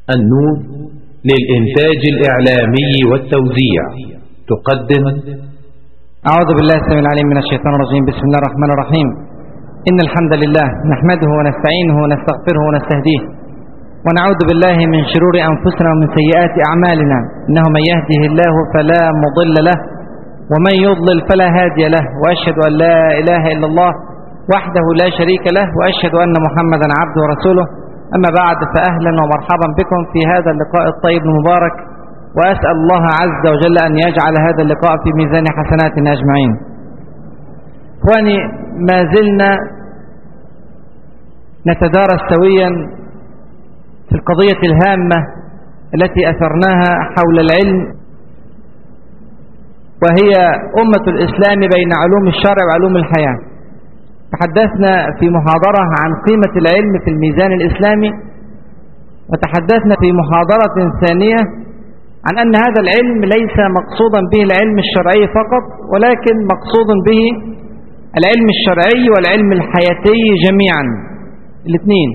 النور للإنتاج الإعلامي والتوزيع تقدم أعوذ بالله السميع العليم من الشيطان الرجيم بسم الله الرحمن الرحيم إن الحمد لله نحمده ونستعينه ونستغفره ونستهديه ونعوذ بالله من شرور أنفسنا ومن سيئات أعمالنا إنه من يهده الله فلا مضل له ومن يضلل فلا هادي له وأشهد أن لا إله إلا الله وحده لا شريك له وأشهد أن محمدا عبده ورسوله أما بعد فأهلا ومرحبا بكم في هذا اللقاء الطيب المبارك وأسأل الله عز وجل أن يجعل هذا اللقاء في ميزان حسناتنا أجمعين إخواني ما زلنا نتدارس سويا في القضية الهامة التي أثرناها حول العلم وهي أمة الإسلام بين علوم الشرع وعلوم الحياة تحدثنا في محاضرة عن قيمة العلم في الميزان الإسلامي وتحدثنا في محاضرة ثانية عن أن هذا العلم ليس مقصودا به العلم الشرعي فقط ولكن مقصود به العلم الشرعي والعلم الحياتي جميعا الاثنين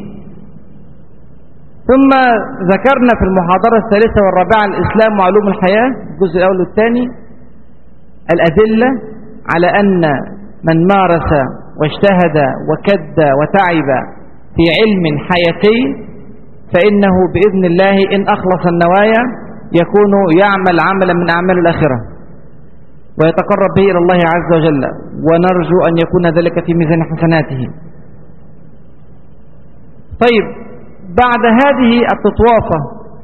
ثم ذكرنا في المحاضرة الثالثة والرابعة الإسلام وعلوم الحياة الجزء الأول والثاني الأدلة على أن من مارس واجتهد وكد وتعب في علم حياتي فإنه بإذن الله إن أخلص النوايا يكون يعمل عملا من أعمال الآخرة ويتقرب به إلى الله عز وجل ونرجو أن يكون ذلك في ميزان حسناته طيب بعد هذه التطوافة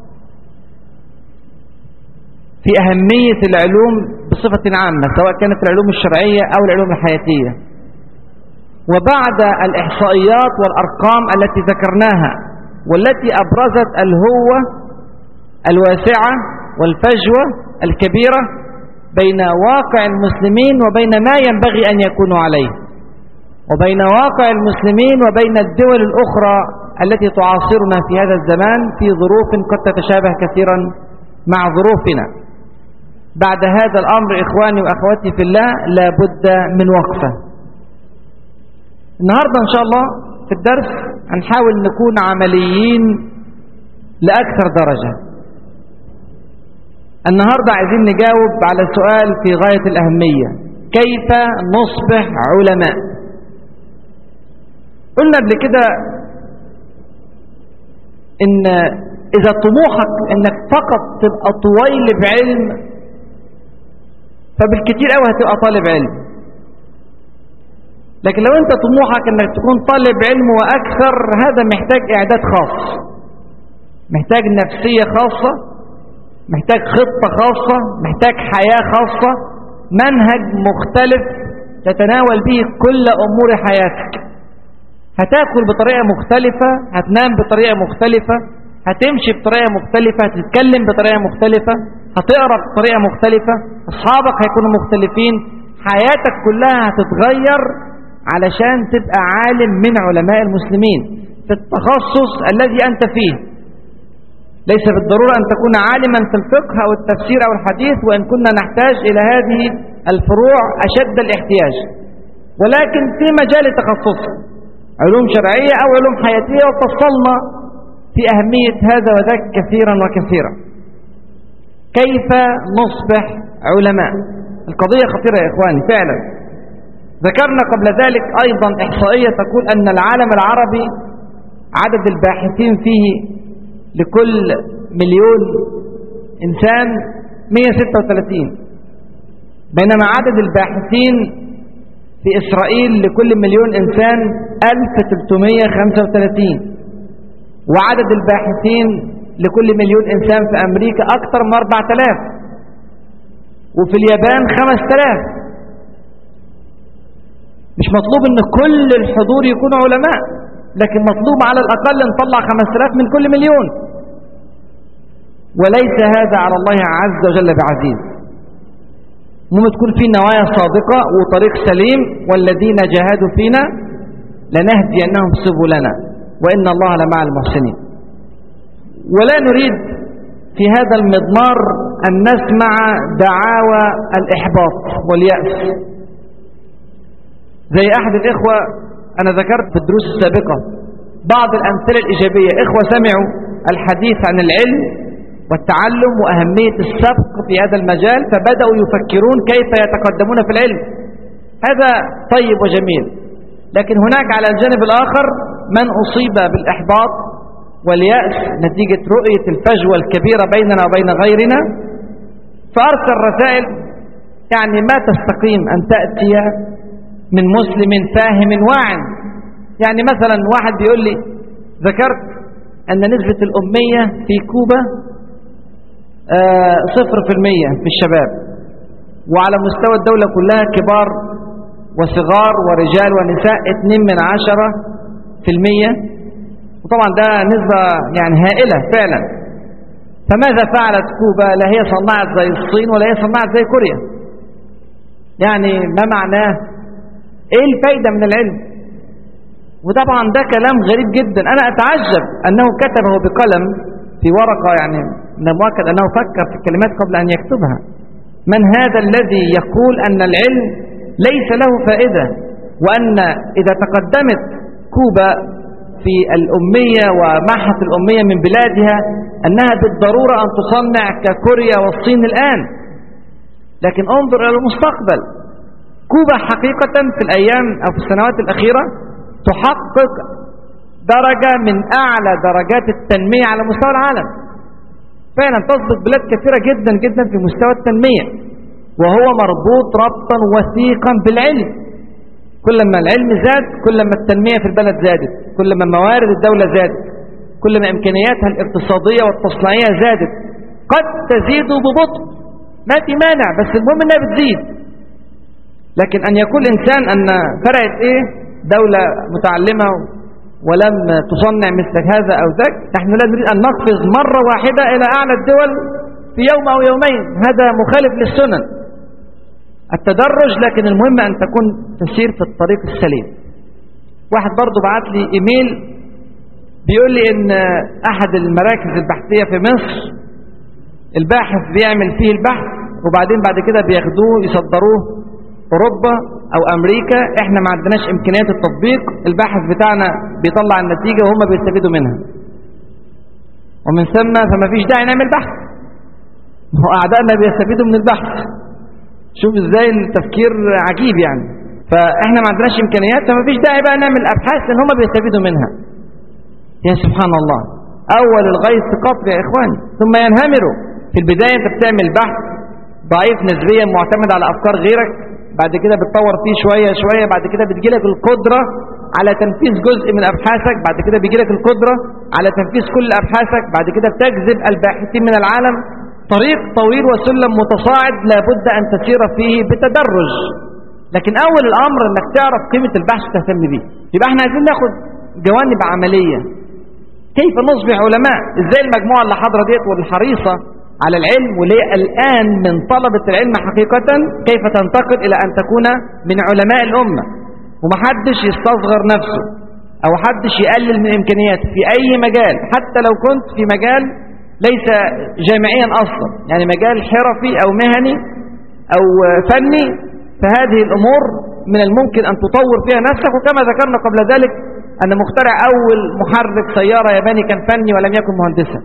في أهمية العلوم بصفة عامة سواء كانت العلوم الشرعية أو العلوم الحياتية وبعد الإحصائيات والأرقام التي ذكرناها والتي أبرزت الهوة الواسعة والفجوة الكبيرة بين واقع المسلمين وبين ما ينبغي أن يكونوا عليه وبين واقع المسلمين وبين الدول الأخرى التي تعاصرنا في هذا الزمان في ظروف قد تتشابه كثيرا مع ظروفنا بعد هذا الأمر إخواني وأخواتي في الله لا بد من وقفة النهاردة إن شاء الله في الدرس هنحاول نكون عمليين لأكثر درجة النهاردة عايزين نجاوب على سؤال في غاية الأهمية كيف نصبح علماء قلنا قبل كده إن إذا طموحك إنك فقط تبقى طويل بعلم فبالكثير قوي هتبقى طالب علم لكن لو انت طموحك انك تكون طالب علم واكثر هذا محتاج اعداد خاص محتاج نفسية خاصة محتاج خطة خاصة محتاج حياة خاصة منهج مختلف تتناول به كل امور حياتك هتاكل بطريقة مختلفة هتنام بطريقة مختلفة هتمشي بطريقة مختلفة هتتكلم بطريقة مختلفة هتقرأ بطريقة مختلفة أصحابك هيكونوا مختلفين حياتك كلها هتتغير علشان تبقى عالم من علماء المسلمين في التخصص الذي أنت فيه ليس بالضرورة أن تكون عالما في الفقه أو التفسير أو الحديث وإن كنا نحتاج إلى هذه الفروع أشد الاحتياج ولكن في مجال تخصصك علوم شرعية أو علوم حياتية وفصلنا في أهمية هذا وذاك كثيرا وكثيرا كيف نصبح علماء القضية خطيرة يا إخواني فعلا ذكرنا قبل ذلك أيضا إحصائية تقول أن العالم العربي عدد الباحثين فيه لكل مليون إنسان 136 بينما عدد الباحثين في إسرائيل لكل مليون إنسان 1335 وعدد الباحثين لكل مليون إنسان في أمريكا أكثر من 4000 وفي اليابان 5000 مش مطلوب ان كل الحضور يكونوا علماء لكن مطلوب على الأقل نطلع 5000 من كل مليون وليس هذا على الله عز وجل بعزيز مهم تكون في نوايا صادقة وطريق سليم والذين جاهدوا فينا لنهدينهم سبلنا وإن الله لمع المحسنين ولا نريد في هذا المضمار أن نسمع دعاوى الإحباط واليأس زي أحد الإخوة أنا ذكرت في الدروس السابقة بعض الأمثلة الإيجابية إخوة سمعوا الحديث عن العلم والتعلم وأهمية السبق في هذا المجال فبدأوا يفكرون كيف يتقدمون في العلم هذا طيب وجميل لكن هناك على الجانب الآخر من أصيب بالإحباط واليأس نتيجة رؤية الفجوة الكبيرة بيننا وبين غيرنا فأرسل رسائل يعني ما تستقيم أن تأتي من مسلم فاهم واع يعني مثلا واحد بيقول لي ذكرت أن نسبة الأمية في كوبا صفر في المية في الشباب وعلى مستوى الدولة كلها كبار وصغار ورجال ونساء اتنين من عشرة في المية وطبعا ده نسبة يعني هائلة فعلا فماذا فعلت كوبا لا هي صنعت زي الصين ولا هي صنعت زي كوريا يعني ما معناه ايه الفايدة من العلم وطبعا ده كلام غريب جدا انا اتعجب انه كتبه بقلم في ورقة يعني من المؤكد انه فكر في الكلمات قبل ان يكتبها من هذا الذي يقول ان العلم ليس له فائدة وان اذا تقدمت كوبا في الأمية ومحت الأمية من بلادها أنها بالضرورة أن تصنع ككوريا والصين الآن لكن انظر إلى المستقبل كوبا حقيقة في الأيام أو في السنوات الأخيرة تحقق درجة من أعلى درجات التنمية على مستوى العالم فعلا تصدق بلاد كثيرة جدا جدا في مستوى التنمية وهو مربوط ربطا وثيقا بالعلم كلما العلم زاد كلما التنمية في البلد زادت كلما موارد الدولة زادت كلما إمكانياتها الاقتصادية والتصنيعية زادت قد تزيد ببطء ما في مانع بس المهم انها بتزيد لكن أن يقول إنسان أن فرقت إيه دولة متعلمة ولم تصنع مثل هذا أو ذاك نحن لا نريد أن نقفز مرة واحدة إلى أعلى الدول في يوم أو يومين هذا مخالف للسنن التدرج لكن المهم أن تكون تسير في الطريق السليم واحد برضو بعت لي إيميل بيقول لي إن أحد المراكز البحثية في مصر الباحث بيعمل فيه البحث وبعدين بعد كده بياخدوه يصدروه أوروبا أو أمريكا إحنا ما عندناش إمكانيات التطبيق الباحث بتاعنا بيطلع النتيجة وهم بيستفيدوا منها ومن ثم فما فيش داعي نعمل بحث هو أعدائنا بيستفيدوا من البحث شوف ازاي التفكير عجيب يعني فاحنا ما عندناش امكانيات فما فيش داعي بقى نعمل ابحاث لان هم بيستفيدوا منها يا سبحان الله اول الغيث قطر يا اخواني ثم ينهمروا في البدايه انت بتعمل بحث ضعيف نسبيا معتمد على افكار غيرك بعد كده بتطور فيه شويه شويه بعد كده بتجيلك القدره على تنفيذ جزء من ابحاثك بعد كده بيجيلك القدره على تنفيذ كل ابحاثك بعد كده بتجذب الباحثين من العالم طريق طويل وسلم متصاعد لابد أن تسير فيه بتدرج لكن أول الأمر أنك تعرف قيمة البحث وتهتم به يبقى احنا عايزين ناخد جوانب عملية كيف نصبح علماء ازاي المجموعة اللي حاضرة ديت والحريصة على العلم وليه الآن من طلبة العلم حقيقة كيف تنتقل إلى أن تكون من علماء الأمة ومحدش يستصغر نفسه أو حدش يقلل من إمكانياته في أي مجال حتى لو كنت في مجال ليس جامعيا أصلا يعني مجال حرفي أو مهني أو فني فهذه الأمور من الممكن أن تطور فيها نفسك وكما ذكرنا قبل ذلك أن مخترع أول محرك سيارة ياباني كان فني ولم يكن مهندسا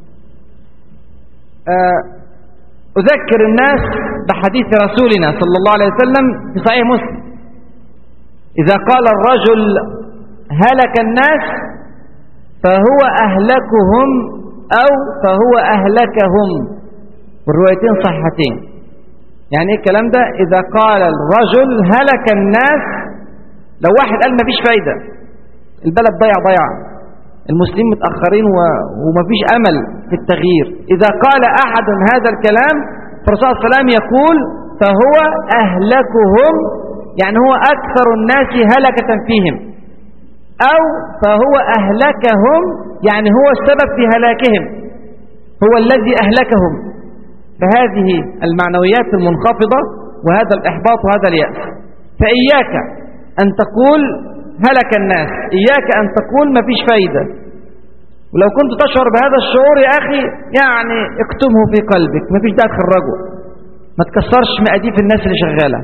أذكر الناس بحديث رسولنا صلى الله عليه وسلم في صحيح مسلم إذا قال الرجل هلك الناس فهو أهلكهم أو فهو أهلكهم والروايتين صحتين يعني ايه الكلام ده إذا قال الرجل هلك الناس لو واحد قال مفيش فايدة البلد ضيع ضيع المسلمين متأخرين و... ومفيش أمل في التغيير إذا قال أحد هذا الكلام فالرسول صلى الله عليه وسلم يقول فهو أهلكهم يعني هو أكثر الناس هلكة فيهم أو فهو أهلكهم يعني هو السبب في هلاكهم هو الذي أهلكهم فهذه المعنويات المنخفضة وهذا الإحباط وهذا اليأس فإياك أن تقول هلك الناس إياك أن تقول ما فيش فايدة ولو كنت تشعر بهذا الشعور يا أخي يعني اكتمه في قلبك ما فيش داعي تخرجه ما تكسرش مقاديف الناس اللي شغالة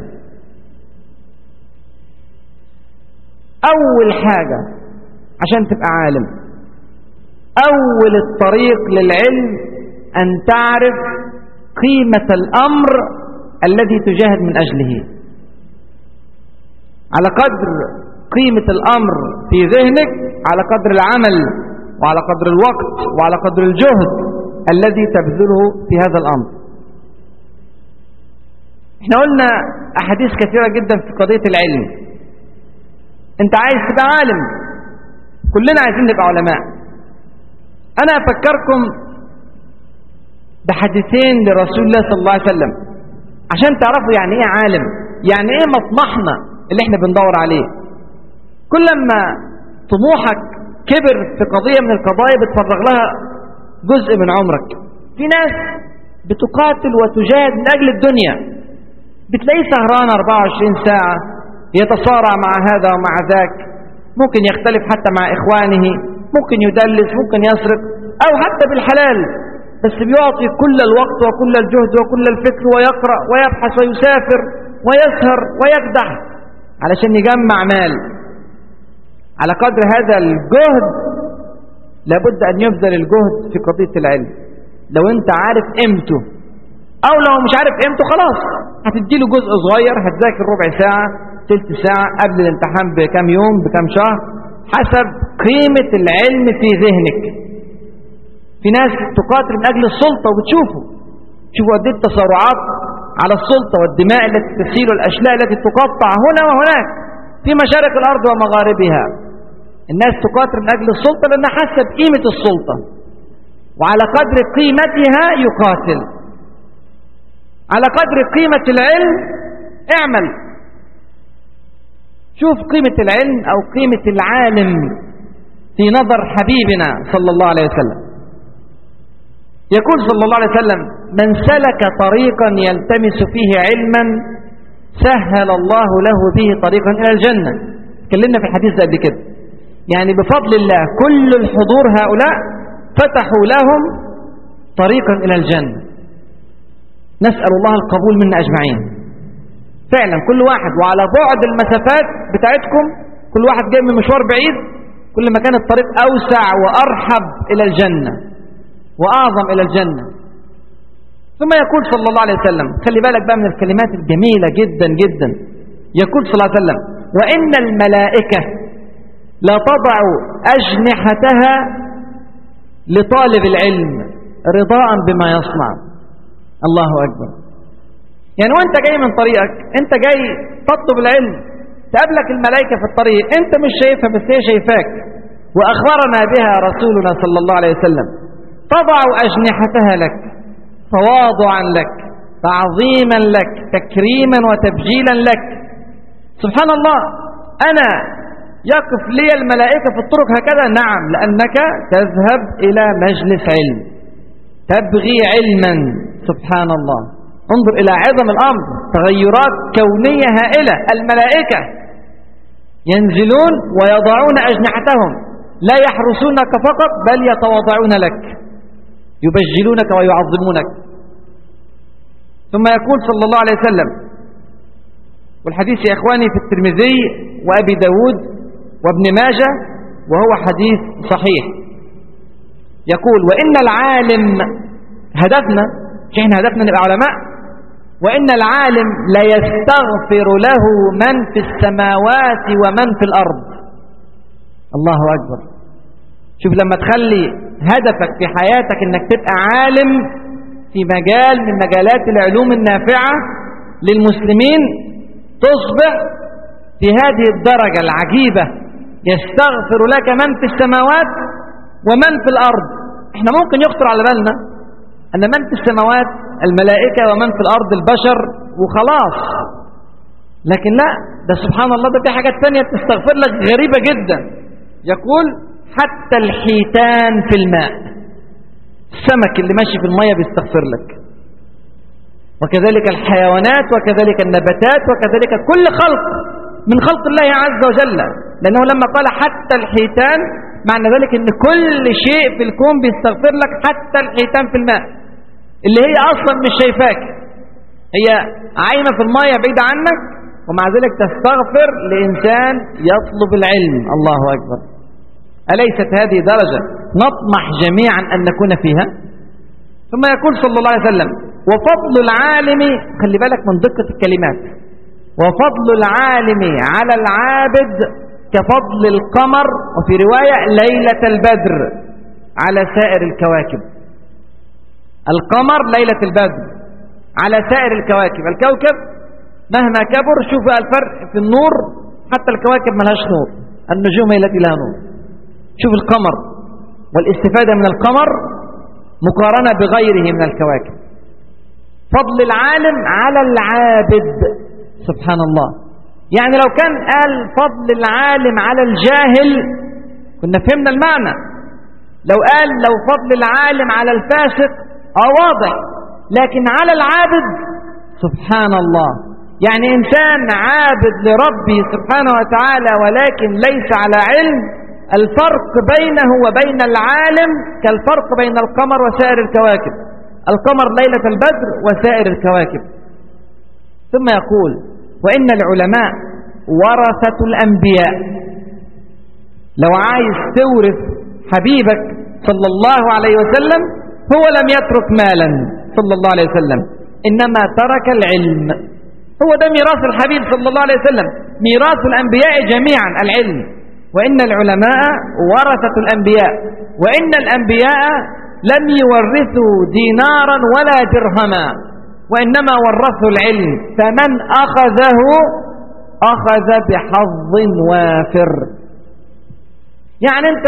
أول حاجة عشان تبقى عالم أول الطريق للعلم أن تعرف قيمة الأمر الذي تجاهد من أجله على قدر قيمة الأمر في ذهنك على قدر العمل وعلى قدر الوقت وعلى قدر الجهد الذي تبذله في هذا الأمر احنا قلنا أحاديث كثيرة جدا في قضية العلم انت عايز تبقى عالم كلنا عايزين نبقى علماء أنا أفكركم بحديثين لرسول الله صلى الله عليه وسلم عشان تعرفوا يعني ايه عالم يعني ايه مطمحنا اللي احنا بندور عليه كل ما طموحك كبر في قضية من القضايا بتفرغ لها جزء من عمرك في ناس بتقاتل وتجاهد من أجل الدنيا بتلاقيه سهران 24 ساعة يتصارع مع هذا ومع ذاك ممكن يختلف حتى مع إخوانه ممكن يدلس ممكن يسرق أو حتى بالحلال بس بيعطي كل الوقت وكل الجهد وكل الفكر ويقرأ ويبحث ويسافر ويسهر ويكدح علشان يجمع مال على قدر هذا الجهد لابد أن يبذل الجهد في قضية العلم لو انت عارف قيمته او لو مش عارف قيمته خلاص هتديله جزء صغير هتذاكر ربع ساعة تلت ساعة قبل الامتحان بكام يوم بكام شهر حسب قيمة العلم في ذهنك في ناس تقاتل من أجل السلطة وبتشوفوا شوفوا قد التصارعات على السلطة والدماء التي تسيل والأشلاء التي تقطع هنا وهناك في مشارق الأرض ومغاربها الناس تقاتل من أجل السلطة لأنها حسب قيمة السلطة وعلى قدر قيمتها يقاتل على قدر قيمة العلم اعمل شوف قيمة العلم أو قيمة العالم في نظر حبيبنا صلى الله عليه وسلم يقول صلى الله عليه وسلم من سلك طريقا يلتمس فيه علما سهل الله له به طريقا إلى الجنة تكلمنا في الحديث ده قبل كده يعني بفضل الله كل الحضور هؤلاء فتحوا لهم طريقا إلى الجنة نسأل الله القبول منا أجمعين فعلا كل واحد وعلى بعد المسافات بتاعتكم كل واحد جاي من مشوار بعيد كل ما كان الطريق أوسع وأرحب إلى الجنة وأعظم إلى الجنة ثم يقول صلى الله عليه وسلم خلي بالك بقى من الكلمات الجميلة جدا جدا يقول صلى الله عليه وسلم وإن الملائكة لا تضع أجنحتها لطالب العلم رضاء بما يصنع الله أكبر يعني وانت جاي من طريقك انت جاي تطلب العلم تقابلك الملائكة في الطريق انت مش شايفها بس هي شايفاك وأخبرنا بها رسولنا صلى الله عليه وسلم تضع أجنحتها لك تواضعا لك تعظيما لك تكريما وتبجيلا لك سبحان الله أنا يقف لي الملائكة في الطرق هكذا نعم لأنك تذهب إلى مجلس علم تبغي علما سبحان الله انظر إلى عظم الأمر تغيرات كونية هائلة الملائكة ينزلون ويضعون أجنحتهم لا يحرسونك فقط بل يتواضعون لك يبجلونك ويعظمونك ثم يقول صلى الله عليه وسلم والحديث يا إخواني في الترمذي وأبي داود وابن ماجة وهو حديث صحيح يقول وإن العالم هدفنا مش احنا هدفنا نبقى علماء وإن العالم ليستغفر له من في السماوات ومن في الأرض الله أكبر شوف لما تخلي هدفك في حياتك انك تبقى عالم في مجال من مجالات العلوم النافعة للمسلمين تصبح في هذه الدرجة العجيبة يستغفر لك من في السماوات ومن في الأرض احنا ممكن يخطر على بالنا أن من في السماوات الملائكة ومن في الأرض البشر وخلاص لكن لا ده سبحان الله ده في حاجات تانية تستغفر لك غريبة جدا يقول حتى الحيتان في الماء السمك اللي ماشي في المية بيستغفر لك وكذلك الحيوانات وكذلك النباتات وكذلك كل خلق من خلق الله عز وجل لأنه لما قال حتى الحيتان معنى ذلك ان كل شيء في الكون بيستغفر لك حتى الحيتان في الماء اللي هي اصلا مش شايفاك هي عايمة في المية بعيدة عنك ومع ذلك تستغفر لإنسان يطلب العلم الله أكبر أليست هذه درجة نطمح جميعا أن نكون فيها ثم يقول صلى الله عليه وسلم وفضل العالم خلي بالك من دقة الكلمات وفضل العالم على العابد كفضل القمر وفي رواية ليلة البدر على سائر الكواكب القمر ليلة البدر على سائر الكواكب الكوكب مهما كبر شوف الفرق في النور حتى الكواكب ملهاش نور النجوم هي التي لها نور شوف القمر والاستفادة من القمر مقارنة بغيره من الكواكب فضل العالم على العابد سبحان الله يعني لو كان قال فضل العالم على الجاهل كنا فهمنا المعنى لو قال لو فضل العالم على الفاسق اه واضح لكن على العابد سبحان الله يعني إنسان عابد لربه سبحانه وتعالى ولكن ليس على علم الفرق بينه وبين العالم كالفرق بين القمر وسائر الكواكب القمر ليلة البدر وسائر الكواكب ثم يقول وإن العلماء ورثة الأنبياء لو عايز تورث حبيبك صلى الله عليه وسلم هو لم يترك مالا صلى الله عليه وسلم إنما ترك العلم هو ده ميراث الحبيب صلى الله عليه وسلم ميراث الأنبياء جميعا العلم وإن العلماء ورثة الأنبياء وإن الأنبياء لم يورثوا دينارا ولا درهما وإنما ورثوا العلم فمن أخذه أخذ بحظ وافر يعني أنت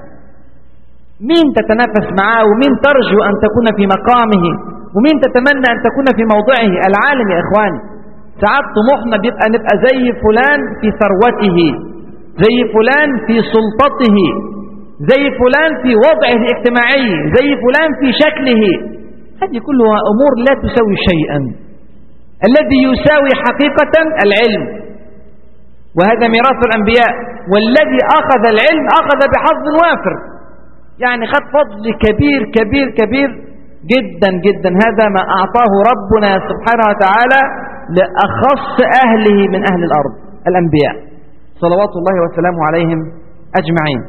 مين تتنافس معاه ومين ترجو أن تكون في مقامه ومين تتمنى أن تكون في موضعه العالم يا إخواني ساعات طموحنا بيبقى نبقى زي فلان في ثروته زي فلان في سلطته زي فلان في وضعه الاجتماعي زي فلان في شكله هذه كلها أمور لا تساوي شيئا الذي يساوي حقيقة العلم وهذا ميراث الأنبياء والذي أخذ العلم أخذ بحظ وافر يعني خد فضل كبير كبير كبير جدا جدا هذا ما أعطاه ربنا سبحانه وتعالى لأخص أهله من أهل الأرض الأنبياء صلوات الله وسلامه عليهم أجمعين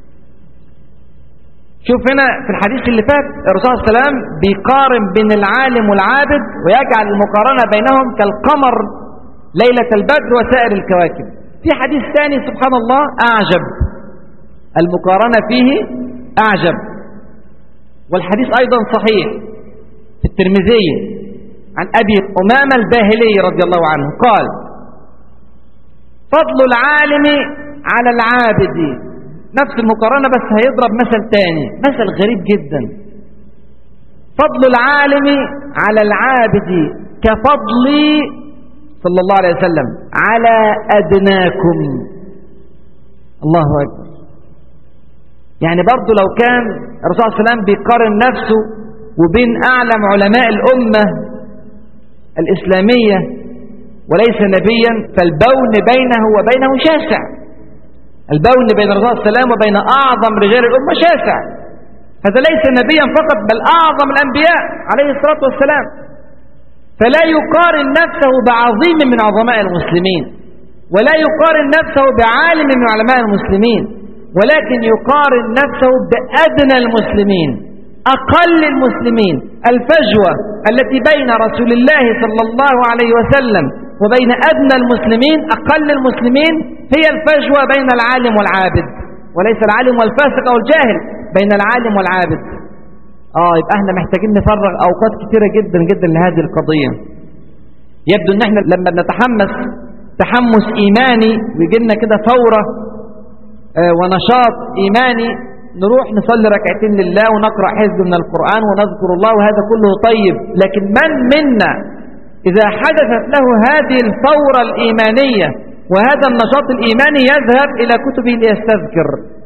شوف هنا في الحديث اللي فات الرسول صلى الله عليه وسلم بيقارن بين العالم والعابد ويجعل المقارنة بينهم كالقمر ليلة البدر وسائر الكواكب في حديث ثاني سبحان الله أعجب المقارنة فيه أعجب والحديث أيضا صحيح في الترمذي عن أبي أمامة الباهلي رضي الله عنه قال فضل العالم على العابد نفس المقارنة بس هيضرب مثل تاني مثل غريب جدا فضل العالم على العابد كفضل صلى الله عليه وسلم على أدناكم الله أكبر يعني برضو لو كان الرسول صلى الله عليه وسلم بيقارن نفسه وبين أعلم علماء الأمة الإسلامية وليس نبيا فالبون بينه وبينه شاسع البون بين الرسول صلى الله عليه وسلم وبين أعظم رجال الأمة شاسع هذا ليس نبيا فقط بل أعظم الأنبياء عليه الصلاة والسلام فلا يقارن نفسه بعظيم من عظماء المسلمين ولا يقارن نفسه بعالم من علماء المسلمين ولكن يقارن نفسه بأدنى المسلمين أقل المسلمين الفجوة التي بين رسول الله صلى الله عليه وسلم وبين أدنى المسلمين أقل المسلمين هي الفجوة بين العالم والعابد وليس العالم والفاسق أو الجاهل بين العالم والعابد آه يبقى احنا محتاجين نفرغ أوقات كثيرة جدا جدا لهذه القضية يبدو ان احنا لما بنتحمس تحمس إيماني ويجي لنا كده ثورة آه ونشاط إيماني نروح نصلي ركعتين لله ونقرأ حزب من القرآن ونذكر الله وهذا كله طيب لكن من منا إذا حدثت له هذه الثورة الإيمانية وهذا النشاط الإيماني يذهب إلى كتبه ليستذكر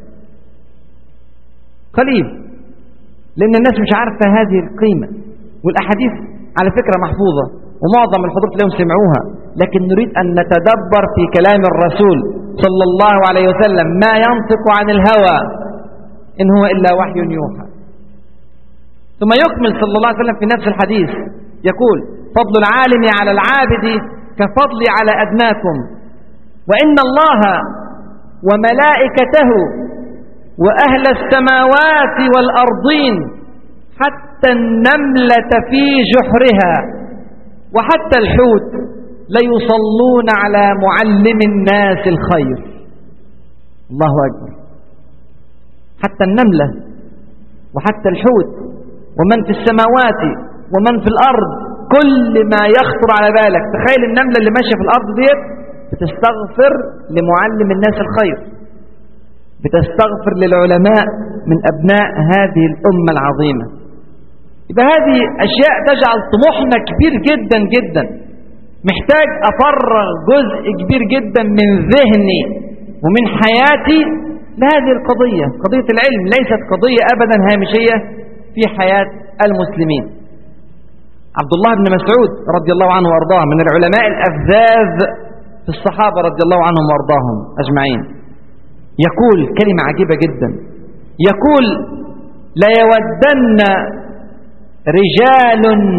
قليل لأن الناس مش عارفة هذه القيمة والأحاديث على فكرة محفوظة ومعظم الحضور لهم سمعوها لكن نريد أن نتدبر في كلام الرسول صلى الله عليه وسلم ما ينطق عن الهوى إن هو إلا وحي يوحى ثم يكمل صلى الله عليه وسلم في نفس الحديث يقول فضل العالم على العابد كفضلي على أدناكم وإن الله وملائكته وأهل السماوات والأرضين حتى النملة في جحرها وحتى الحوت ليصلون على معلم الناس الخير الله أكبر حتى النملة وحتى الحوت ومن في السماوات ومن في الأرض كل ما يخطر على بالك تخيل النملة اللي ماشية في الأرض ديت بتستغفر لمعلم الناس الخير بتستغفر للعلماء من أبناء هذه الأمة العظيمة يبقى هذه أشياء تجعل طموحنا كبير جدا جدا محتاج أفرغ جزء كبير جدا من ذهني ومن حياتي لهذه القضية قضية العلم ليست قضية أبدا هامشية في حياة المسلمين عبد الله بن مسعود رضي الله عنه وأرضاه من العلماء الأفذاذ في الصحابة رضي الله عنهم وأرضاهم أجمعين يقول كلمة عجيبة جدا يقول ليودن رجال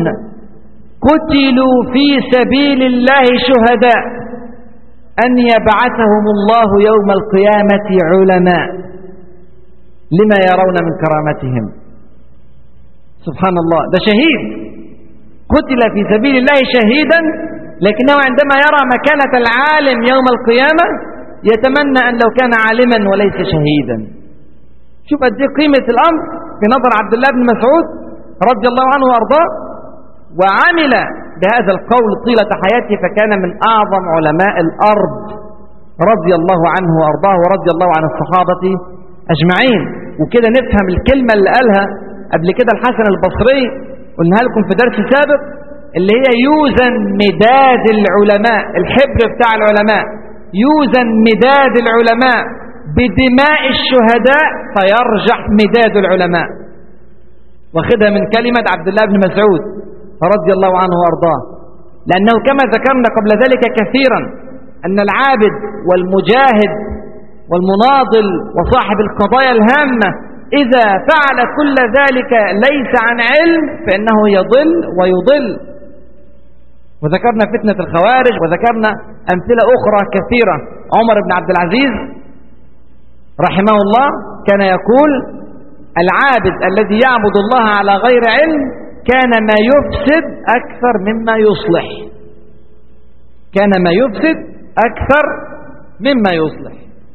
قتلوا في سبيل الله شهداء أن يبعثهم الله يوم القيامة علماء لما يرون من كرامتهم سبحان الله ده شهيد قتل في سبيل الله شهيدا لكنه عندما يرى مكانة العالم يوم القيامة يتمنى أن لو كان عالما وليس شهيدا شوف قد ايه قيمة الأمر في نظر عبد الله بن مسعود رضي الله عنه وأرضاه وعمل بهذا القول طيلة حياته فكان من أعظم علماء الأرض رضي الله عنه وأرضاه ورضي الله عن الصحابة أجمعين وكده نفهم الكلمة اللي قالها قبل كده الحسن البصري قلناها لكم في درس سابق اللي هي يوزن مداد العلماء الحبر بتاع العلماء يوزن مداد العلماء بدماء الشهداء فيرجح مداد العلماء واخدها من كلمة عبد الله بن مسعود رضي الله عنه وارضاه لأنه كما ذكرنا قبل ذلك كثيرا أن العابد والمجاهد والمناضل وصاحب القضايا الهامة إذا فعل كل ذلك ليس عن علم فإنه يضل ويضل وذكرنا فتنة الخوارج وذكرنا أمثلة أخرى كثيرة عمر بن عبد العزيز رحمه الله كان يقول العابد الذي يعبد الله على غير علم كان ما يفسد أكثر مما يصلح كان ما يفسد أكثر مما يصلح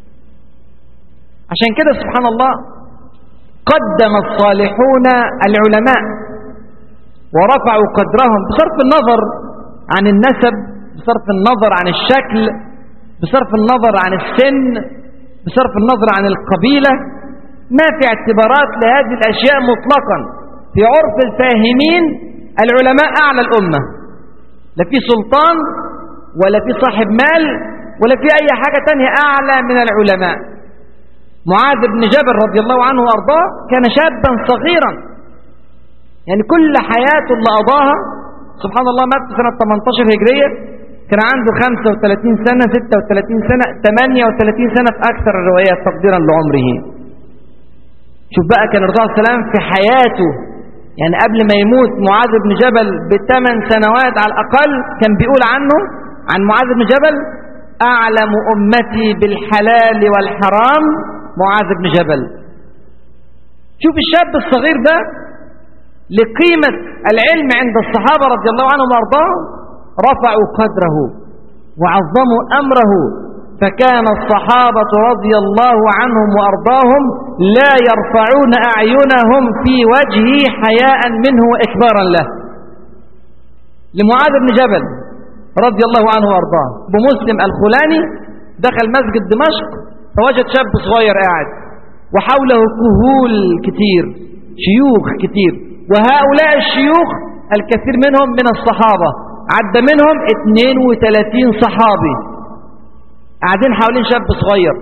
عشان كده سبحان الله قدم الصالحون العلماء ورفعوا قدرهم بصرف النظر عن النسب بصرف النظر عن الشكل بصرف النظر عن السن بصرف النظر عن القبيلة ما في اعتبارات لهذه الأشياء مطلقا في عرف الفاهمين العلماء أعلى الأمة لا في سلطان ولا في صاحب مال ولا في أي حاجة تانية أعلى من العلماء معاذ بن جبل رضي الله عنه وأرضاه كان شابا صغيرا يعني كل حياته اللي قضاها سبحان الله مات سنة 18 هجرية كان عنده 35 سنة 36 سنة 38 سنة في أكثر الروايات تقديرا لعمره شوف بقى كان الرسول صلى الله عليه وسلم في حياته يعني قبل ما يموت معاذ بن جبل بثمان سنوات على الأقل كان بيقول عنه عن معاذ بن جبل أعلم أمتي بالحلال والحرام معاذ بن جبل شوف الشاب الصغير ده لقيمة العلم عند الصحابة رضي الله عنهم وارضاهم رفعوا قدره وعظموا أمره فكان الصحابة رضي الله عنهم وأرضاهم لا يرفعون أعينهم في وجهه حياء منه وإكبارا له لمعاذ بن جبل رضي الله عنه وأرضاه بمسلم الخلاني دخل مسجد دمشق فوجد شاب صغير قاعد وحوله كهول كتير شيوخ كتير وهؤلاء الشيوخ الكثير منهم من الصحابة عد منهم 32 صحابي قاعدين حوالين شاب صغير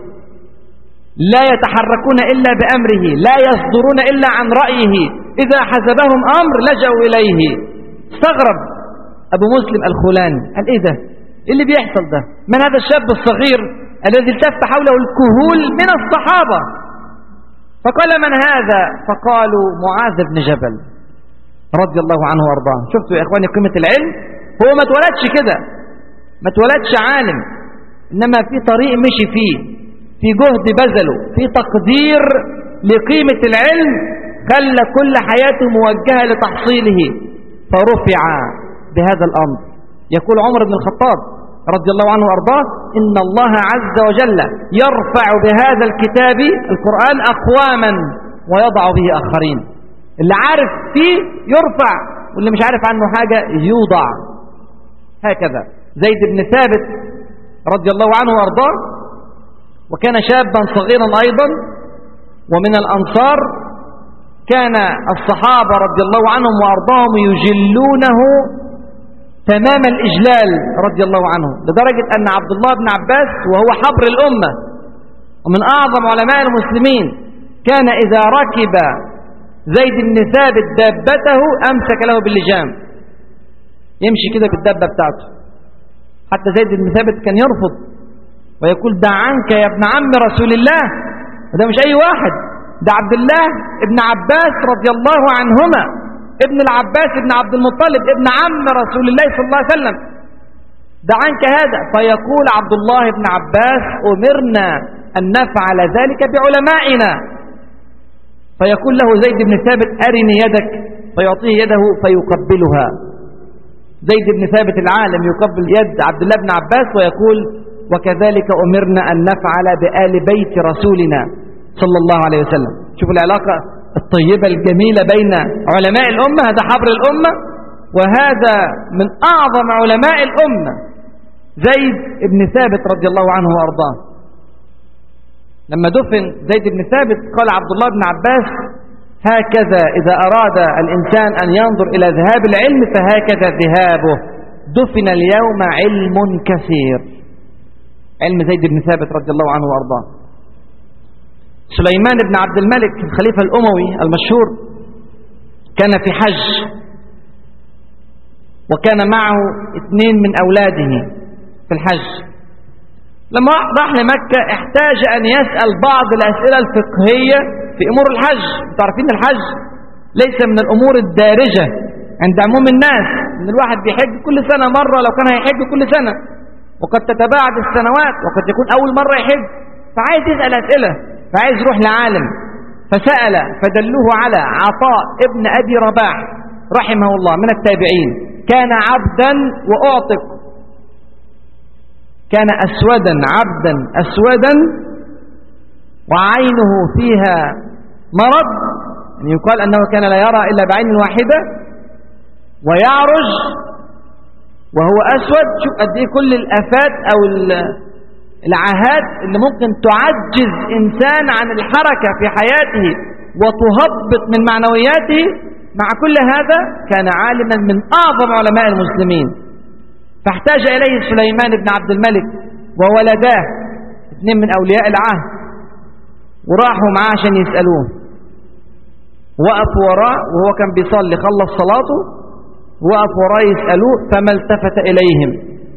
لا يتحركون إلا بأمره لا يصدرون إلا عن رأيه إذا حزبهم أمر لجأوا إليه استغرب أبو مسلم الخولاني قال إيه ده إيه اللي بيحصل ده من هذا الشاب الصغير الذي التف حوله الكهول من الصحابة فقال من هذا فقالوا معاذ بن جبل رضي الله عنه وارضاه شفتوا يا إخواني قيمة العلم هو ما اتولدش كده ما اتولدش عالم إنما في طريق مشي فيه في جهد بذله في تقدير لقيمة العلم خلى كل حياته موجهة لتحصيله فرفع بهذا الأمر يقول عمر بن الخطاب رضي الله عنه وأرضاه إن الله عز وجل يرفع بهذا الكتاب القرآن أقواما ويضع به آخرين اللي عارف فيه يرفع واللي مش عارف عنه حاجة يوضع هكذا زيد بن ثابت رضي الله عنه وأرضاه وكان شابا صغيرا أيضا ومن الأنصار كان الصحابة رضي الله عنهم وأرضاهم يجلونه تمام الإجلال رضي الله عنه لدرجة أن عبد الله بن عباس وهو حبر الأمة ومن أعظم علماء المسلمين كان إذا ركب زيد بن ثابت دابته أمسك له باللجام يمشي كده بالدابة بتاعته حتى زيد بن ثابت كان يرفض ويقول دع عنك يا ابن عم رسول الله وده مش أي واحد ده عبد الله ابن عباس رضي الله عنهما ابن العباس ابن عبد المطلب ابن عم رسول الله صلى الله عليه وسلم دع عنك هذا فيقول عبد الله بن عباس أمرنا أن نفعل ذلك بعلمائنا فيقول له زيد بن ثابت أرني يدك فيعطيه يده فيقبلها زيد بن ثابت العالم يقبل يد عبد الله بن عباس ويقول وكذلك أمرنا أن نفعل بآل بيت رسولنا صلى الله عليه وسلم شوفوا العلاقة الطيبة الجميلة بين علماء الأمة هذا حبر الأمة وهذا من أعظم علماء الأمة زيد بن ثابت رضي الله عنه وأرضاه لما دفن زيد بن ثابت قال عبد الله بن عباس هكذا إذا أراد الإنسان أن ينظر إلى ذهاب العلم فهكذا ذهابه دفن اليوم علم كثير علم زيد بن ثابت رضي الله عنه وأرضاه سليمان بن عبد الملك الخليفة الأموي المشهور كان في حج وكان معه اثنين من أولاده في الحج لما راح لمكة احتاج أن يسأل بعض الأسئلة الفقهية في أمور الحج تعرفين الحج ليس من الأمور الدارجة عند عموم الناس ان الواحد بيحج كل سنة مرة لو كان هيحج كل سنة وقد تتباعد السنوات وقد يكون أول مرة يحج فعايز يسأل أسئلة فعايز يروح لعالم فسأل فدلوه على عطاء ابن أبي رباح رحمه الله من التابعين كان عبدا وأعتق كان أسودا عبدا أسودا وعينه فيها مرض يعني يقال أنه كان لا يرى إلا بعين واحدة ويعرج وهو أسود شوف قد إيه كل الآفات أو العاهات اللي ممكن تعجز إنسان عن الحركة في حياته وتهبط من معنوياته مع كل هذا كان عالما من أعظم علماء المسلمين فاحتاج إليه سليمان بن عبد الملك وولداه اثنين من أولياء العهد وراحوا معاه عشان يسألوه وقفوا وراه وهو كان بيصلي خلص صلاته وقفوا وراه يسألوه فما التفت إليهم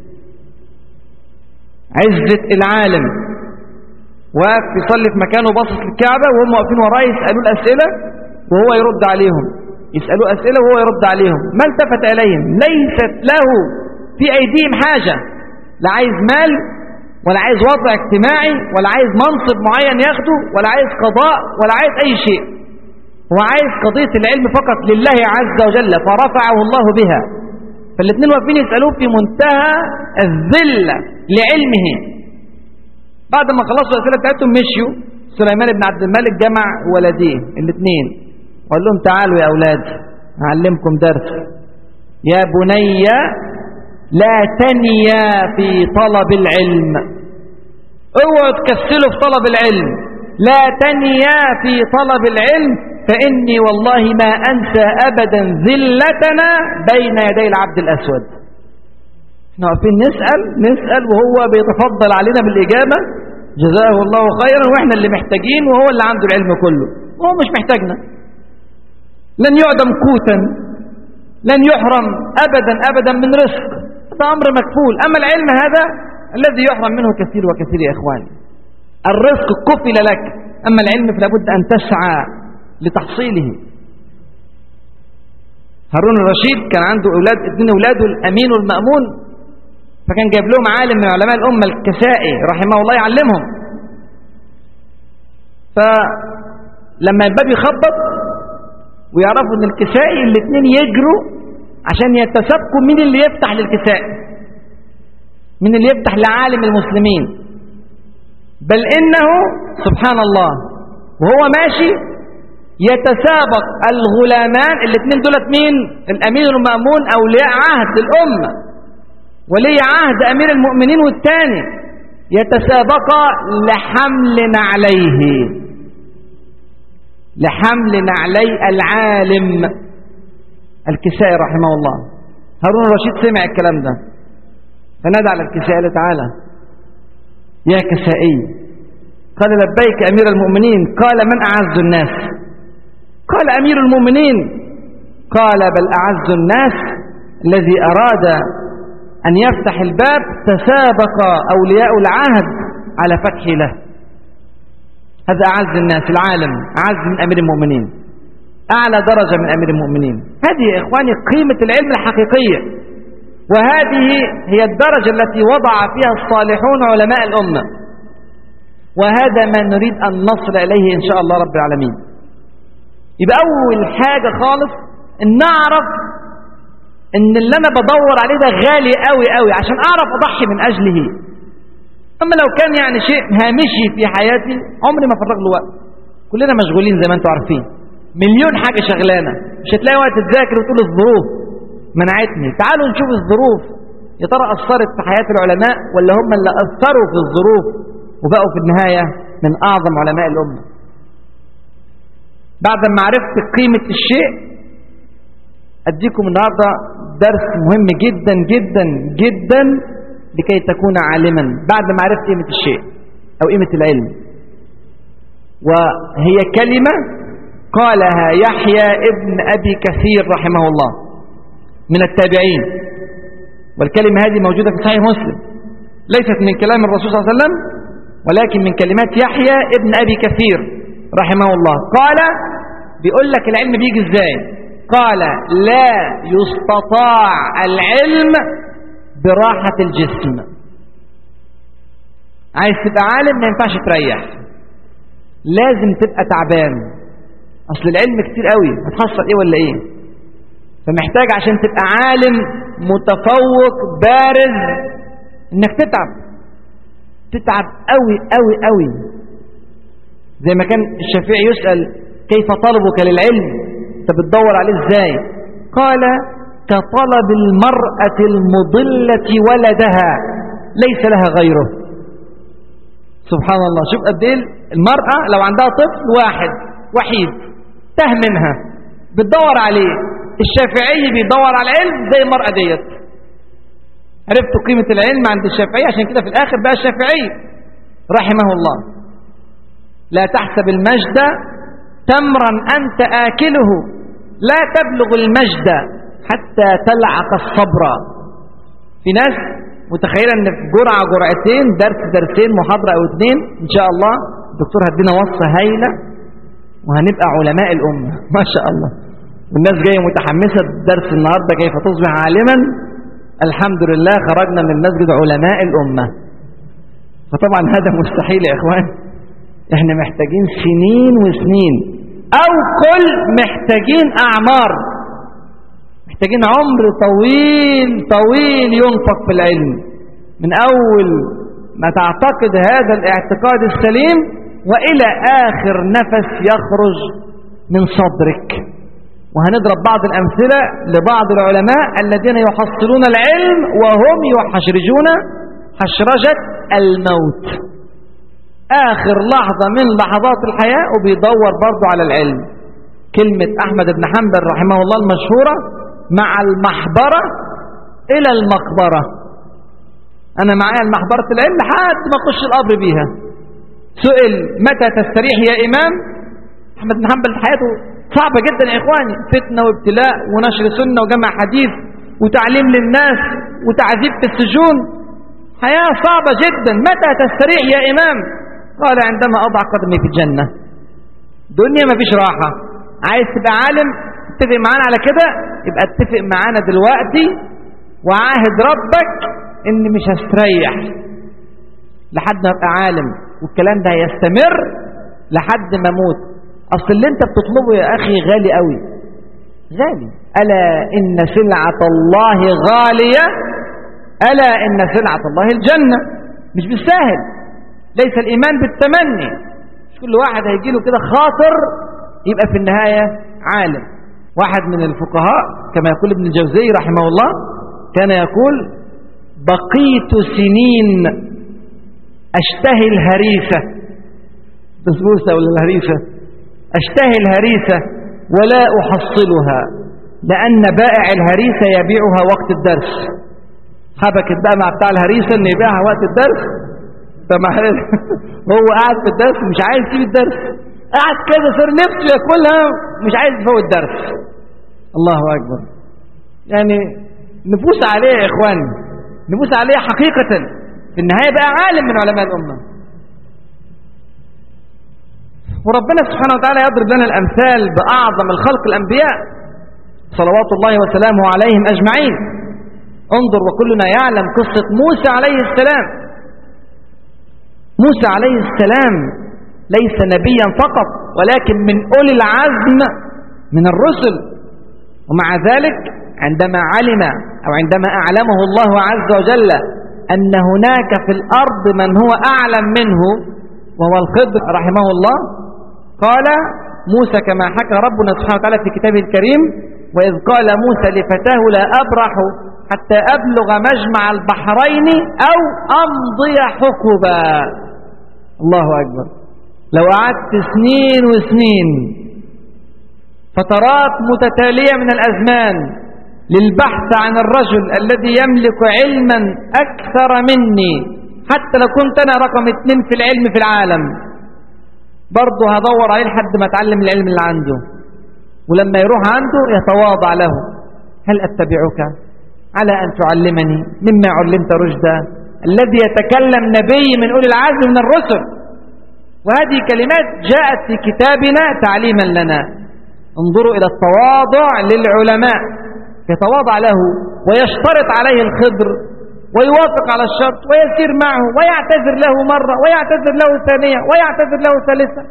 عزة العالم واقف يصلي في مكانه باصص للكعبة وهم واقفين وراه يسألوه الأسئلة وهو يرد عليهم يسألوه أسئلة وهو يرد عليهم ما التفت إليهم ليست له في أيديهم حاجة لا عايز مال ولا عايز وضع اجتماعي ولا عايز منصب معين ياخده ولا عايز قضاء ولا عايز أي شيء هو عايز قضية العلم فقط لله عز وجل فرفعه الله بها فالاثنين واقفين يسألوه في منتهى الذلة لعلمه بعد ما خلصوا الأسئلة بتاعتهم مشيوا سليمان بن عبد الملك جمع ولديه الاثنين وقال لهم تعالوا يا أولاد أعلمكم درس يا بني لا تنيا في طلب العلم اوعوا تكسلوا في طلب العلم لا تنيا في طلب العلم فإني والله ما أنسى أبدا ذلتنا بين يدي العبد الأسود احنا واقفين نسأل نسأل وهو بيتفضل علينا بالإجابة جزاه الله خيرا واحنا اللي محتاجين وهو اللي عنده العلم كله وهو مش محتاجنا لن يعدم قوتا لن يحرم أبدا أبدا من رزق هذا أمر مكفول أما العلم هذا الذي يحرم منه كثير وكثير يا إخواني الرزق كفل لك أما العلم فلا بد أن تسعى لتحصيله هارون الرشيد كان عنده أولاد اثنين أولاده الأمين والمأمون فكان جايب لهم عالم من علماء الأمة الكسائي رحمه الله يعلمهم فلما الباب يخبط ويعرفوا ان الكسائي الاثنين يجروا عشان يتسابقوا مين اللي يفتح للكسائي مين اللي يفتح لعالم المسلمين بل انه سبحان الله وهو ماشي يتسابق الغلامان الاثنين دولت مين الامير المأمون اولياء عهد الامه ولي عهد امير المؤمنين والثاني يتسابقا لحمل نعليه لحمل نعلي العالم الكسائي رحمه الله هارون الرشيد سمع الكلام ده فنادى على الكسائي قال تعالى يا كسائي قال لبيك أمير المؤمنين قال من أعز الناس قال أمير المؤمنين قال بل أعز الناس الذي أراد أن يفتح الباب تسابق أولياء العهد على فتح له هذا أعز الناس العالم أعز من أمير المؤمنين أعلى درجة من أمير المؤمنين هذه يا إخواني قيمة العلم الحقيقية وهذه هي الدرجة التي وضع فيها الصالحون علماء الأمة وهذا ما نريد أن نصل إليه إن شاء الله رب العالمين يبقى أول حاجة خالص أن نعرف أن اللي أنا بدور عليه ده غالي قوي قوي عشان أعرف أضحي من أجله أما لو كان يعني شيء هامشي في حياتي عمري ما فرغ له وقت كلنا مشغولين زي ما انتم عارفين مليون حاجة شغلانة مش هتلاقي وقت تذاكر وتقول الظروف منعتني تعالوا نشوف الظروف يا ترى أثرت في حياة العلماء ولا هم اللي أثروا في الظروف وبقوا في النهاية من أعظم علماء الأمة بعد ما عرفت قيمة الشيء أديكم النهاردة درس مهم جدا جدا جدا لكي تكون عالما بعد ما عرفت قيمة الشيء أو قيمة العلم وهي كلمة قالها يحيى ابن أبي كثير رحمه الله من التابعين والكلمة هذه موجودة في صحيح مسلم ليست من كلام الرسول صلى الله عليه وسلم ولكن من كلمات يحيى ابن أبي كثير رحمه الله قال بيقول لك العلم بيجي ازاي قال لا يستطاع العلم براحة الجسم عايز تبقى عالم ما ينفعش تريح لازم تبقى تعبان اصل العلم كتير قوي هتحصل ايه ولا ايه فمحتاج عشان تبقى عالم متفوق بارز انك تتعب تتعب قوي قوي قوي زي ما كان الشافعي يسأل كيف طلبك للعلم انت بتدور عليه ازاي قال كطلب المرأة المضلة ولدها ليس لها غيره سبحان الله شوف قد ايه المرأة لو عندها طفل واحد وحيد تاه منها بتدور عليه الشافعي بيدور على العلم زي المرأة ديت عرفتوا قيمة العلم عند الشافعي عشان كده في الآخر بقى الشافعي رحمه الله لا تحسب المجد تمرا أنت آكله لا تبلغ المجد حتى تلعق الصبر في ناس متخيلة ان في جرعة جرعتين درس درسين محاضرة او اتنين ان شاء الله الدكتور هدينا وصفة هايلة وهنبقى علماء الأمة ما شاء الله والناس جاية متحمسة درس النهاردة كيف تصبح عالما الحمد لله خرجنا من المسجد علماء الأمة فطبعا هذا مستحيل يا إخوان احنا محتاجين سنين وسنين أو كل محتاجين أعمار محتاجين عمر طويل طويل ينفق في العلم من أول ما تعتقد هذا الاعتقاد السليم وإلى آخر نفس يخرج من صدرك وهنضرب بعض الأمثلة لبعض العلماء الذين يحصلون العلم وهم يحشرجون حشرجة الموت آخر لحظة من لحظات الحياة وبيدور برضو على العلم كلمة أحمد بن حنبل رحمه الله المشهورة مع المحبرة إلى المقبرة أنا معايا المحبرة العلم لحد ما أخش القبر بيها سئل متى تستريح يا إمام أحمد بن حنبل حياته صعبة جدا يا إخواني فتنة وابتلاء ونشر سنة وجمع حديث وتعليم للناس وتعذيب في السجون حياة صعبة جدا متى تستريح يا إمام قال عندما أضع قدمي في الجنة دنيا ما فيش راحة عايز تبقى عالم اتفق معانا على كده يبقى اتفق معانا دلوقتي وعاهد ربك ان مش هستريح لحد ما ابقى عالم والكلام ده هيستمر لحد ما اموت اصل اللي انت بتطلبه يا اخي غالي قوي غالي الا ان سلعه الله غاليه الا ان سلعه الله الجنه مش بالساهل ليس الايمان بالتمني مش كل واحد هيجي له كده خاطر يبقى في النهايه عالم واحد من الفقهاء كما يقول ابن الجوزي رحمه الله كان يقول بقيت سنين أشتهي الهريسة بسبوسة ولا الهريسة أشتهي الهريسة ولا أحصلها لأن بائع الهريسة يبيعها وقت الدرس حبكت بقى مع بتاع الهريسة إن يبيعها وقت الدرس فما هو قاعد في الدرس مش عايز يسيب الدرس قاعد كده صار نفسه ياكلها مش عايز يفوت الدرس الله أكبر يعني نفوس عليه يا إخواني نفوس عليه حقيقة في النهاية بقى عالم من علماء الأمة وربنا سبحانه وتعالى يضرب لنا الأمثال بأعظم الخلق الأنبياء صلوات الله وسلامه عليهم أجمعين انظر وكلنا يعلم قصة موسى عليه السلام موسى عليه السلام ليس نبيا فقط ولكن من أولي العزم من الرسل ومع ذلك عندما علم أو عندما أعلمه الله عز وجل أن هناك في الأرض من هو أعلم منه وهو الخضر رحمه الله قال موسى كما حكى ربنا سبحانه وتعالى في كتابه الكريم وإذ قال موسى لفتاه لا أبرح حتى أبلغ مجمع البحرين أو أمضي حقبا الله أكبر لو قعدت سنين وسنين فترات متتالية من الأزمان للبحث عن الرجل الذي يملك علما أكثر مني حتى لو كنت أنا رقم اتنين في العلم في العالم برضه هدور عليه لحد ما اتعلم العلم اللي عنده ولما يروح عنده يتواضع له هل أتبعك على أن تعلمني مما علمت رشدا الذي يتكلم نبي من أولي العزم من الرسل وهذه كلمات جاءت في كتابنا تعليما لنا انظروا إلى التواضع للعلماء يتواضع له ويشترط عليه الخضر ويوافق على الشرط ويسير معه ويعتذر له مرة ويعتذر له ثانية ويعتذر له ثالثة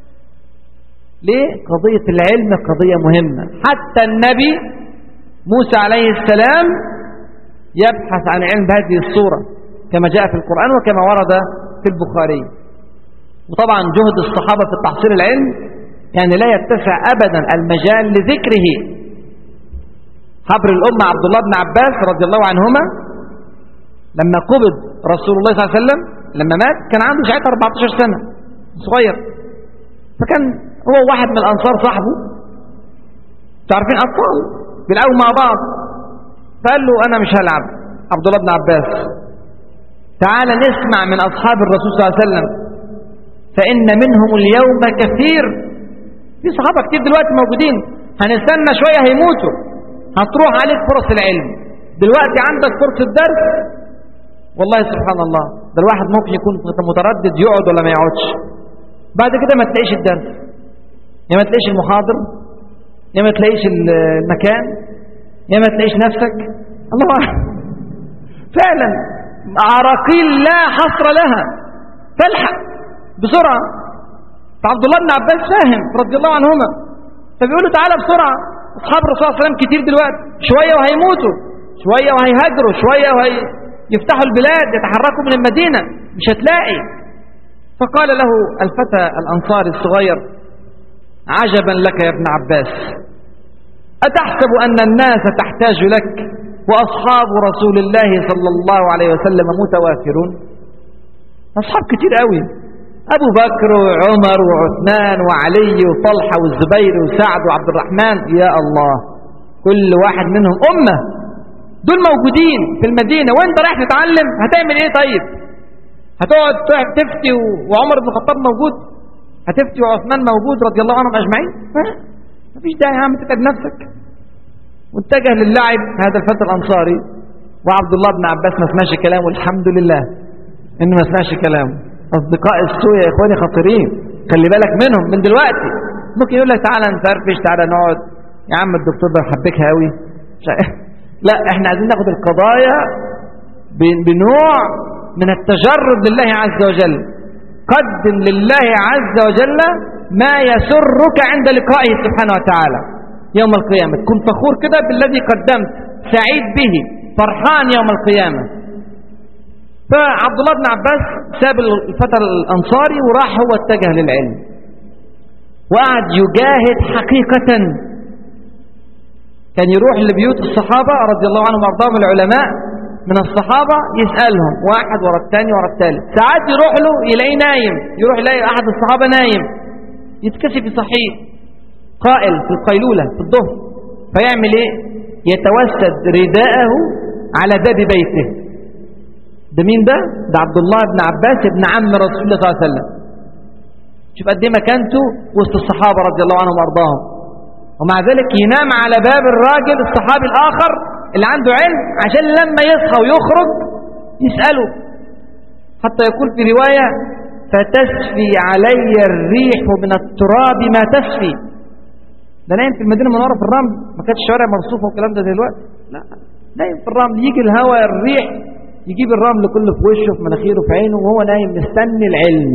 ليه؟ قضية العلم قضية مهمة حتى النبي موسى عليه السلام يبحث عن علم بهذه الصورة كما جاء في القرآن وكما ورد في البخاري وطبعا جهد الصحابة في تحصيل العلم يعني لا يتسع أبدا المجال لذكره حبر الأمة عبد الله بن عباس رضي الله عنهما لما قبض رسول الله صلى الله عليه وسلم لما مات كان عنده ساعتها 14 سنة صغير فكان هو واحد من الأنصار صاحبه تعرفين أطفال بيلعبوا مع بعض فقال له أنا مش هلعب عبد الله بن عباس تعال نسمع من أصحاب الرسول صلى الله عليه وسلم فإن منهم اليوم كثير في صحابة كتير دلوقتي موجودين هنستنى شوية هيموتوا هتروح عليك فرص العلم دلوقتي عندك فرصة درس والله سبحان الله ده الواحد ممكن يكون متردد يقعد ولا ما يقعدش بعد كده ما تلاقيش الدرس يا ما تلاقيش المحاضر يا ما تلاقيش المكان يا ما تلاقيش نفسك الله أعلم فعلا عراقيل لا حصر لها تلحق بسرعة فعبد الله بن عباس فاهم رضي الله عنهما فبيقول له تعالى بسرعة أصحاب الرسول صلى الله عليه وسلم كتير دلوقتي شوية وهيموتوا شوية وهيهاجروا شوية وهيفتحوا البلاد يتحركوا من المدينة مش هتلاقي فقال له الفتى الأنصاري الصغير عجبا لك يا ابن عباس أتحسب أن الناس تحتاج لك وأصحاب رسول الله صلى الله عليه وسلم متوافرون أصحاب كتير قوي أبو بكر وعمر وعثمان وعلي وطلحة والزبير وسعد وعبد الرحمن يا الله كل واحد منهم أمة دول موجودين في المدينة وانت رايح تتعلم هتعمل ايه طيب هتقعد تفتي وعمر بن الخطاب موجود هتفتي وعثمان موجود رضي الله عنهم أجمعين مفيش داعي يا عم تتعب نفسك واتجه للعب هذا الفتى الأنصاري وعبد الله بن عباس ما سمعش كلامه الحمد لله انه ما سمعش كلامه أصدقاء السوء يا إخواني خطيرين خلي بالك منهم من دلوقتي ممكن يقول لك تعالى نفرفش تعالى نقعد يا عم الدكتور ده حبكها قوي لا احنا عايزين ناخد القضايا بنوع من التجرد لله عز وجل قدم لله عز وجل ما يسرك عند لقائه سبحانه وتعالى يوم القيامة كن فخور كده بالذي قدمت سعيد به فرحان يوم القيامة فعبد الله بن عباس ساب الفتى الأنصاري وراح هو اتجه للعلم وقعد يجاهد حقيقة كان يروح لبيوت الصحابة رضي الله عنهم وارضاهم العلماء من الصحابة يسألهم واحد ورا الثاني ورا الثالث ساعات يروح له يلاقيه نايم يروح يلاقي أحد الصحابة نايم يتكشف يصحيه قائل في القيلولة في الظهر فيعمل ايه يتوسد رداءه على باب بيته ده مين ده ده عبد الله بن عباس ابن عم رسول الله صلى الله عليه وسلم شوف قد ايه مكانته وسط الصحابة رضي الله عنهم وارضاهم ومع ذلك ينام على باب الراجل الصحابي الآخر اللي عنده علم عشان لما يصحى ويخرج يسأله حتى يقول في رواية فتسفي علي الريح من التراب ما تسفي ده نايم في المدينة المنورة في الرمل ما كانتش الشوارع مرصوفة والكلام ده دلوقتي لا نايم في الرمل يجي الهواء الريح يجيب الرمل كله في وشه في مناخيره في عينه وهو نايم مستني العلم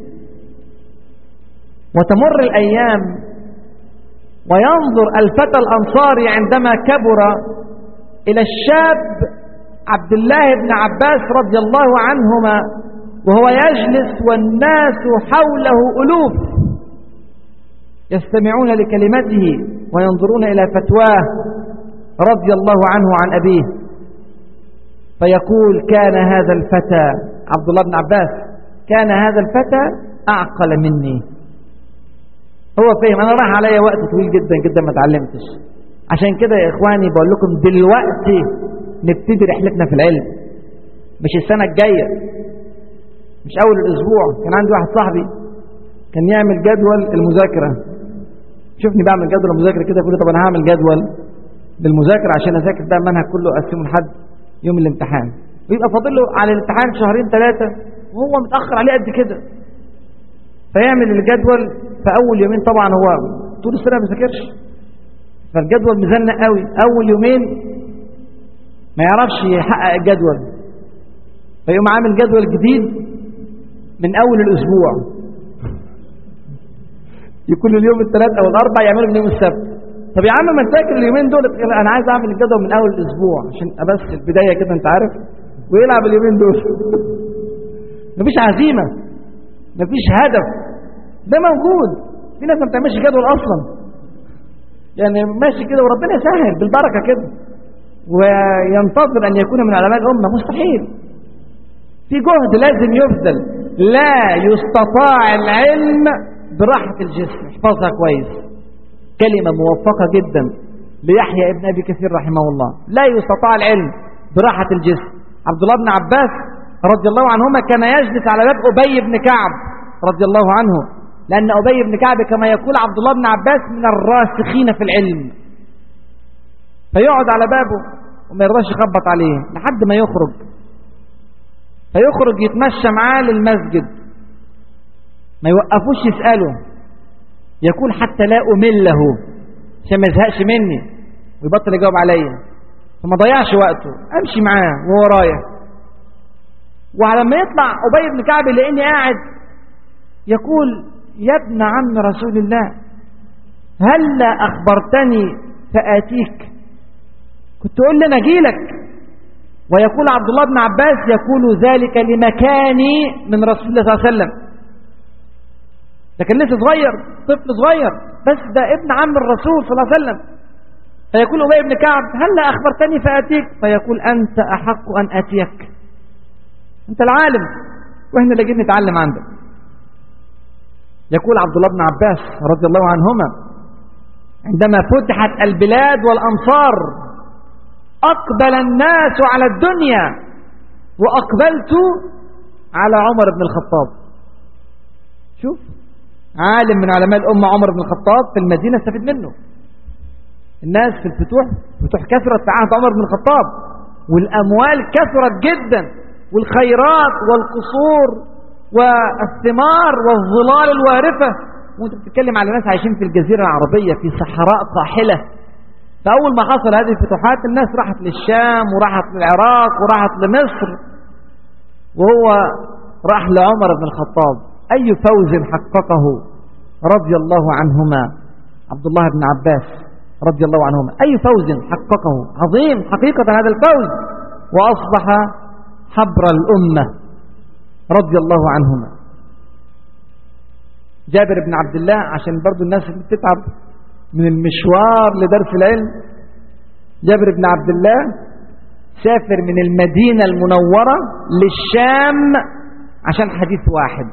وتمر الأيام وينظر الفتى الأنصاري عندما كبر إلى الشاب عبد الله بن عباس رضي الله عنهما وهو يجلس والناس حوله ألوف يستمعون لكلمته وينظرون إلى فتواه رضي الله عنه عن أبيه فيقول كان هذا الفتى عبد الله بن عباس كان هذا الفتى أعقل مني هو فهم أنا راح عليا وقت طويل جدا جدا ما اتعلمتش عشان كده يا إخواني بقول لكم دلوقتي نبتدي رحلتنا في العلم مش السنة الجاية مش أول الأسبوع كان عندي واحد صاحبي كان يعمل جدول المذاكرة شوفني بعمل جدول المذاكرة كده يقول لي طب أنا هعمل جدول للمذاكرة عشان أذاكر ده المنهج كله أقسمه لحد يوم الامتحان ويبقى فاضل له على الامتحان شهرين ثلاثة وهو متأخر عليه قد كده فيعمل الجدول في أول يومين طبعا هو طول السنة ما بيذاكرش فالجدول مزنق قوي أول يومين ما يعرفش يحقق الجدول فيقوم عامل جدول جديد من أول الأسبوع يكون اليوم الثلاث أو الأربع يعمله من يوم السبت طب يا عم ما تذاكر اليومين دول أنا عايز أعمل الجدول من أول الأسبوع عشان بس البداية كده أنت عارف ويلعب اليومين دول مفيش عزيمة مفيش هدف ده موجود في ناس ما بتعملش جدول أصلا يعني ماشي كده وربنا يسهل بالبركة كده وينتظر أن يكون من علماء الأمة مستحيل في جهد لازم يبذل لا يستطاع العلم براحة الجسم احفظها كويس كلمة موفقة جدا ليحيى ابن أبي كثير رحمه الله لا يستطاع العلم براحة الجسم عبد الله بن عباس رضي الله عنهما كان يجلس على باب أبي بن كعب رضي الله عنه لأن أبي بن كعب كما يقول عبد الله بن عباس من الراسخين في العلم فيقعد على بابه وما يرضاش يخبط عليه لحد ما يخرج فيخرج يتمشى معاه للمسجد ما يوقفوش يسأله يقول حتى لا أمله عشان ما يزهقش مني ويبطل يجاوب عليا فما ضيعش وقته أمشي معاه وهو رايح وعلى ما يطلع أبي بن كعب لأني قاعد يقول يا ابن عم رسول الله هلا أخبرتني فآتيك كنت تقول لي أنا أجيلك ويقول عبد الله بن عباس يقول ذلك لمكاني من رسول الله صلى الله عليه وسلم ده كان لسه صغير طفل صغير بس ده ابن عم الرسول صلى الله عليه وسلم فيقول أبي بن كعب هلا أخبرتني فآتيك فيقول أنت أحق أن آتيك أنت العالم وإحنا اللي جايين نتعلم عندك يقول عبد الله بن عباس رضي الله عنهما عندما فتحت البلاد والأمصار أقبل الناس على الدنيا وأقبلت على عمر بن الخطاب شوف عالم من علماء الأمة عمر بن الخطاب في المدينة استفيد منه الناس في الفتوح فتوح كثرت في عهد عمر بن الخطاب والأموال كثرت جدا والخيرات والقصور والثمار والظلال الوارفة وانت بتتكلم على ناس عايشين في الجزيرة العربية في صحراء قاحلة فأول ما حصل هذه الفتوحات الناس راحت للشام وراحت للعراق وراحت لمصر وهو راح لعمر بن الخطاب أي فوز حققه رضي الله عنهما عبد الله بن عباس رضي الله عنهما أي فوز حققه عظيم حقيقة هذا الفوز وأصبح حبر الأمة رضي الله عنهما جابر بن عبد الله عشان برضو الناس اللي بتتعب من المشوار لدرس العلم جابر بن عبد الله سافر من المدينة المنورة للشام عشان حديث واحد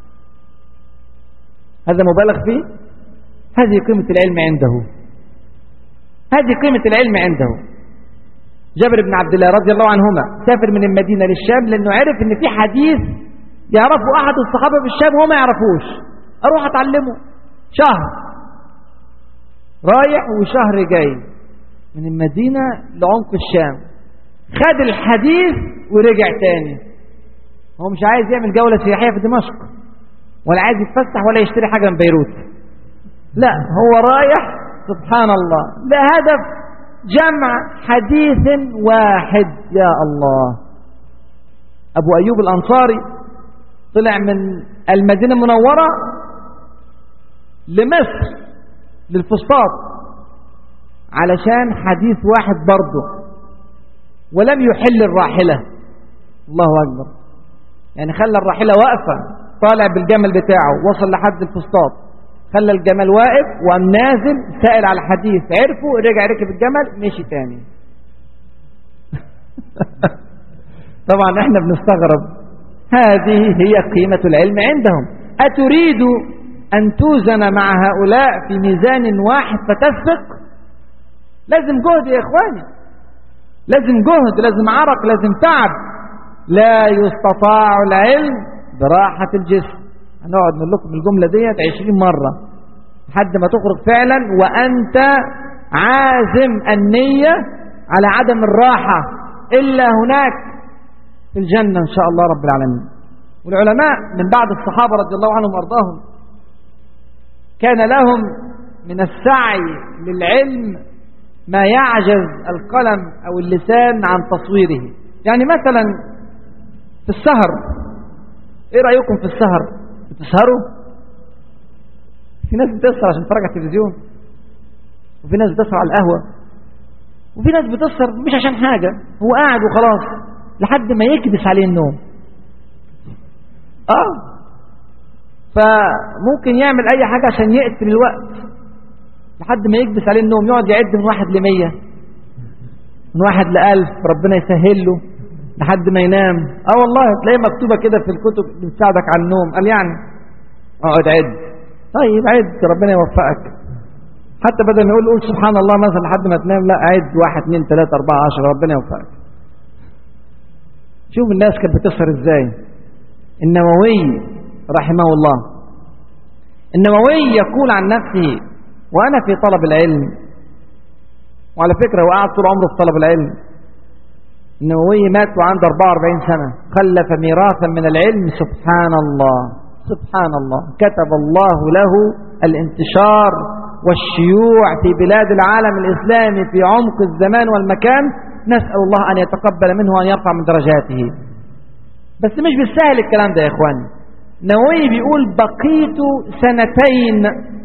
هذا مبالغ فيه هذه قيمة العلم عنده هذه قيمة العلم عنده جابر بن عبد الله رضي الله عنهما سافر من المدينة للشام لأنه عرف أن في حديث يعرفه أحد الصحابة في الشام وهو ما يعرفوش أروح أتعلمه شهر رايح وشهر جاي من المدينة لعمق الشام خد الحديث ورجع تاني هو مش عايز يعمل جولة سياحية في دمشق ولا عايز يتفسح ولا يشتري حاجة من بيروت لا هو رايح سبحان الله لهدف جمع حديث واحد يا الله أبو أيوب الأنصاري طلع من المدينة المنورة لمصر للفسطاط علشان حديث واحد برضه ولم يحل الراحلة الله أكبر يعني خلى الراحلة واقفة طالع بالجمل بتاعه وصل لحد الفسطاط خلى الجمل واقف وقام نازل سائل على الحديث عرفه رجع ركب الجمل مشي تاني طبعا احنا بنستغرب هذه هي قيمة العلم عندهم أتريد أن توزن مع هؤلاء في ميزان واحد فتفق لازم جهد يا إخواني لازم جهد لازم عرق لازم تعب لا يستطاع العلم براحة الجسم هنقعد نقول لكم الجملة ديت عشرين مرة لحد ما تخرج فعلا وأنت عازم النية على عدم الراحة إلا هناك في الجنة إن شاء الله رب العالمين والعلماء من بعد الصحابة رضي الله عنهم وأرضاهم كان لهم من السعي للعلم ما يعجز القلم أو اللسان عن تصويره يعني مثلا في السهر ايه رأيكم في السهر بتسهروا في ناس بتسهر عشان تتفرج على التلفزيون وفي ناس بتسهر على القهوة وفي ناس بتسهر مش عشان حاجة هو قاعد وخلاص لحد ما يكبس عليه النوم اه فممكن يعمل اي حاجة عشان يقتل الوقت لحد ما يكبس عليه النوم يقعد يعد من واحد لمية من واحد لألف ربنا يسهل له لحد ما ينام اه والله تلاقيه مكتوبة كده في الكتب اللي بتساعدك على النوم قال يعني اقعد عد طيب عد ربنا يوفقك حتى بدل ما يقول قول سبحان الله مثلا لحد ما تنام لا عد واحد اثنين ثلاثة أربعة عشرة ربنا يوفقك شوف الناس كانت بتسهر ازاي النووي رحمه الله النووي يقول عن نفسه وأنا في طلب العلم وعلى فكرة هو قعد طول عمره في طلب العلم النووي مات وعنده 44 سنة خلف ميراثا من العلم سبحان الله سبحان الله كتب الله له الانتشار والشيوع في بلاد العالم الإسلامي في عمق الزمان والمكان نسأل الله أن يتقبل منه وأن يرفع من درجاته بس مش بالسهل الكلام ده يا إخواني نووي بيقول بقيت سنتين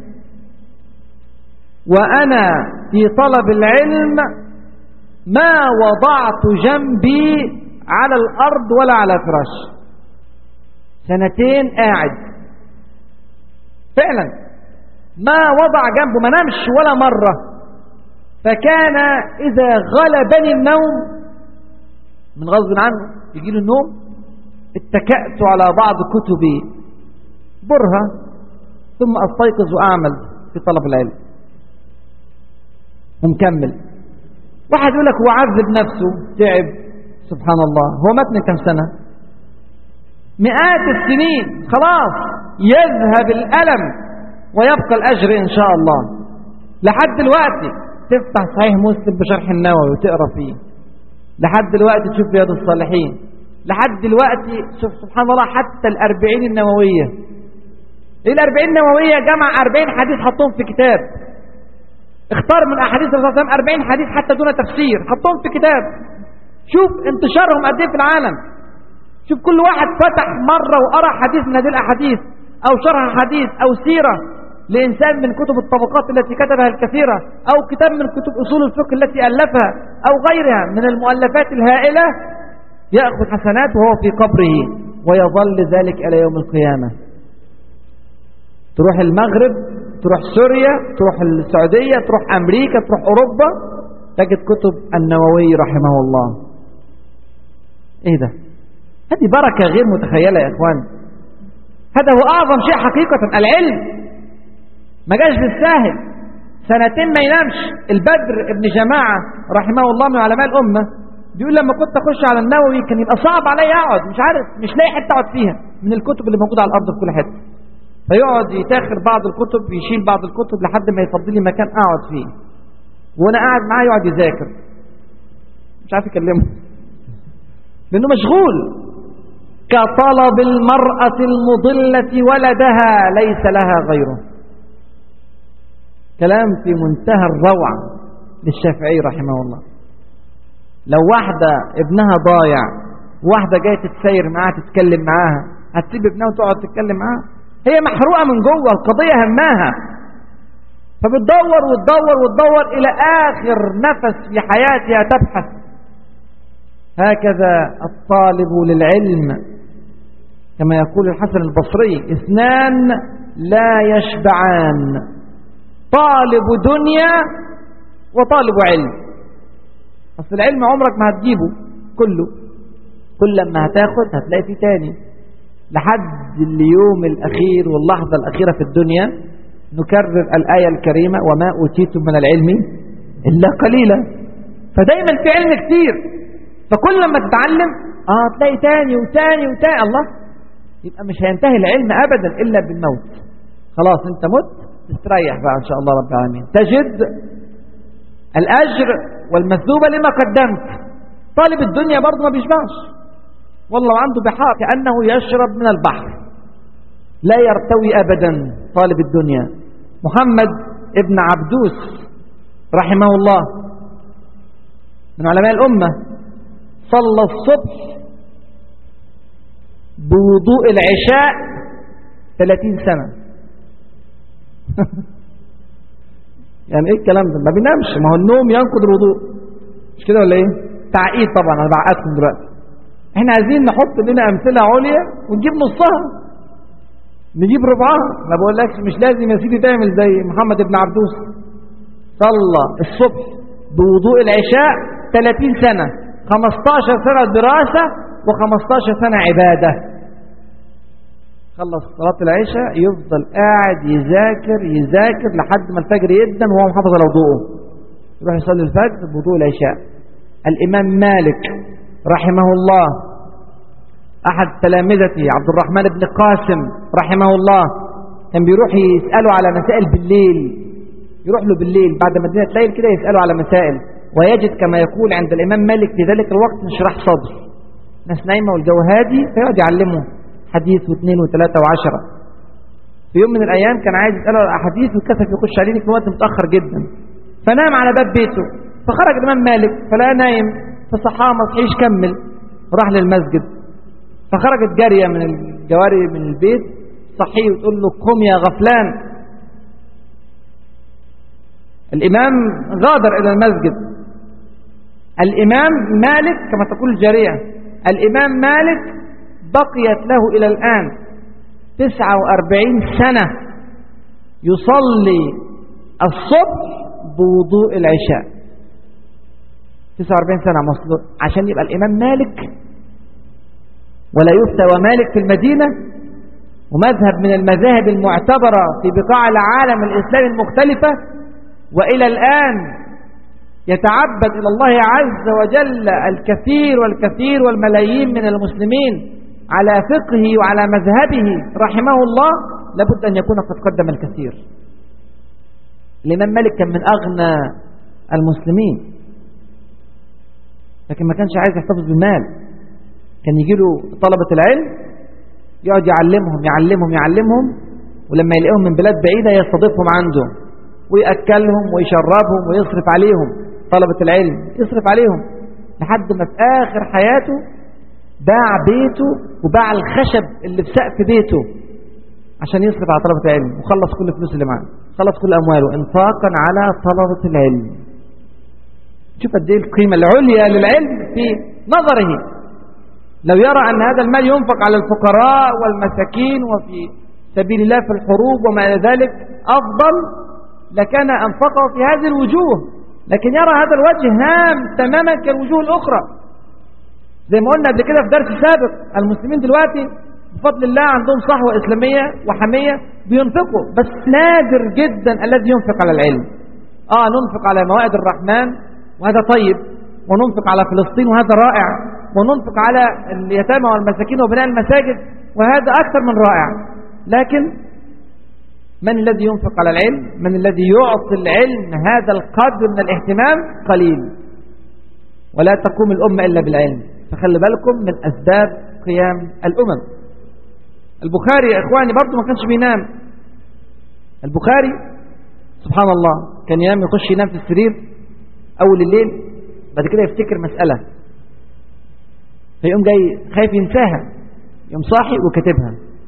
وأنا في طلب العلم ما وضعت جنبي على الأرض ولا على فراش سنتين قاعد فعلا ما وضع جنبه ما نمش ولا مرة فكان إذا غلبني النوم من غصب عنه يجي له النوم اتكأت على بعض كتبي برهة ثم أستيقظ وأعمل في طلب العلم ومكمل واحد يقول لك هو عذب نفسه تعب سبحان الله هو مات من كم سنة مئات السنين خلاص يذهب الألم ويبقى الأجر إن شاء الله لحد دلوقتي تفتح صحيح مسلم بشرح النووي وتقرأ فيه لحد دلوقتي تشوف رياض الصالحين لحد دلوقتي شوف سبحان الله حتى الأربعين النووية الأربعين النووية جمع أربعين حديث حطهم في كتاب اختار من أحاديث الرسول صلى الله عليه وسلم 40 حديث حتى دون تفسير حطهم في كتاب شوف انتشارهم قد ايه في العالم شوف كل واحد فتح مرة وقرأ حديث من هذه الأحاديث أو شرح حديث أو سيرة لإنسان من كتب الطبقات التي كتبها الكثيرة أو كتاب من كتب أصول الفقه التي ألفها أو غيرها من المؤلفات الهائلة يأخذ حسنات وهو في قبره ويظل ذلك إلى يوم القيامة تروح المغرب تروح سوريا تروح السعودية تروح أمريكا تروح أوروبا تجد كتب النووي رحمه الله ايه ده هذه بركة غير متخيلة يا اخوان هذا هو اعظم شيء حقيقة العلم ما جاش بالساهل سنتين ما ينامش البدر ابن جماعة رحمه الله من علماء الأمة بيقول لما كنت أخش على النووي كان يبقى صعب عليا أقعد مش عارف مش لاقي حتة أقعد فيها من الكتب اللي موجودة على الأرض في كل حتة فيقعد يتاخر بعض الكتب يشيل بعض الكتب لحد ما يفضل لي مكان أقعد فيه وأنا قاعد معاه يقعد يذاكر مش عارف يكلمه لأنه مشغول كطلب المرأة المضلة ولدها ليس لها غيره كلام في منتهى الروعة للشافعي رحمه الله لو واحدة ابنها ضايع واحدة جاية تتسير معاها تتكلم معاها هتسيب ابنها وتقعد تتكلم معاها هي محروقة من جوه القضية هماها فبتدور وتدور وتدور إلى آخر نفس في حياتها تبحث هكذا الطالب للعلم كما يقول الحسن البصري اثنان لا يشبعان طالب دنيا وطالب علم أصل العلم عمرك ما هتجيبه كله كل لما هتاخد هتلاقي فيه تاني لحد اليوم الأخير واللحظة الأخيرة في الدنيا نكرر الآية الكريمة وما أوتيتم من العلم إلا قليلا فدايما في علم كتير فكل لما تتعلم اه تلاقي تاني وتاني وتاني الله يبقى مش هينتهي العلم أبدا إلا بالموت خلاص انت مت تستريح بقى إن شاء الله رب العالمين تجد الأجر والمثوبة لما قدمت طالب الدنيا برضه ما بيشبعش والله عنده بحار كأنه يشرب من البحر لا يرتوي أبدا طالب الدنيا محمد ابن عبدوس رحمه الله من علماء الأمة صلى الصبح بوضوء العشاء 30 سنة يعني ايه الكلام ده ما بينامش ما هو النوم ينقض الوضوء مش كده ولا ايه تعقيد طبعا انا بعقدكم دلوقتي احنا عايزين نحط لنا امثله عليا ونجيب نصها نجيب ربعها ما بقولكش مش لازم يا سيدي تعمل زي محمد بن عبدوس صلى الصبح بوضوء العشاء 30 سنة 15 سنة دراسة و15 سنة عبادة خلص صلاة العشاء يفضل قاعد يذاكر يذاكر لحد ما الفجر يدن وهو محافظ على وضوءه يروح يصلي الفجر بوضوء العشاء الإمام مالك رحمه الله أحد تلامذتي عبد الرحمن بن قاسم رحمه الله كان بيروح يسأله على مسائل بالليل يروح له بالليل بعد ما الدنيا تليل كده يسأله على مسائل ويجد كما يقول عند الإمام مالك في ذلك الوقت انشراح صدر ناس نايمة والجو هادي فيقعد يعلمه حديث واثنين وثلاثة وعشرة في يوم من الأيام كان عايز يسأله على أحاديث وكسف يخش عليه في وقت متأخر جدا فنام على باب بيته فخرج الإمام مالك فلا نايم فصحاه ما صحيش كمل راح للمسجد فخرجت جارية من الجواري من البيت صحيه وتقول له قم يا غفلان الإمام غادر إلى المسجد الإمام مالك كما تقول الجارية الإمام مالك بقيت له إلى الآن تسعة وأربعين سنة يصلي الصبح بوضوء العشاء تسعة وأربعين سنة مصلوب عشان يبقى الإمام مالك ولا يفتى ومالك في المدينة ومذهب من المذاهب المعتبرة في بقاع العالم الإسلامي المختلفة وإلى الآن يتعبد إلى الله عز وجل الكثير والكثير والملايين من المسلمين على فقهه وعلى مذهبه رحمه الله لابد أن يكون قد قدم الكثير الإمام مالك كان من أغنى المسلمين لكن ما كانش عايز يحتفظ بالمال كان يجي له طلبة العلم يقعد يعلمهم يعلمهم يعلمهم ولما يلاقيهم من بلاد بعيدة يستضيفهم عنده ويأكلهم ويشربهم ويصرف عليهم طلبة العلم يصرف عليهم لحد ما في آخر حياته باع بيته وباع الخشب اللي في سقف بيته عشان يصرف على طلبة العلم وخلص كل الفلوس اللي معاه خلص كل أمواله انفاقا على طلبة العلم شوف قد ايه القيمة العليا للعلم في نظره لو يرى أن هذا المال ينفق على الفقراء والمساكين وفي سبيل الله في الحروب وما إلى ذلك أفضل لكان أنفقه في هذه الوجوه لكن يرى هذا الوجه هام تماما كالوجوه الأخرى زي ما قلنا قبل كده في درس سابق المسلمين دلوقتي بفضل الله عندهم صحوة إسلامية وحمية بينفقوا بس نادر جدا الذي ينفق على العلم آه ننفق على موائد الرحمن وهذا طيب وننفق على فلسطين وهذا رائع وننفق على اليتامى والمساكين وبناء المساجد وهذا أكثر من رائع لكن من الذي ينفق على العلم من الذي يعطي العلم هذا القدر من الاهتمام قليل ولا تقوم الأمة إلا بالعلم فخلي بالكم من أسباب قيام الأمم البخاري يا إخواني برضه ما كانش بينام البخاري سبحان الله كان ينام يخش ينام في السرير أول الليل بعد كده يفتكر مسألة فيقوم جاي خايف ينساها يقوم صاحي وكاتبها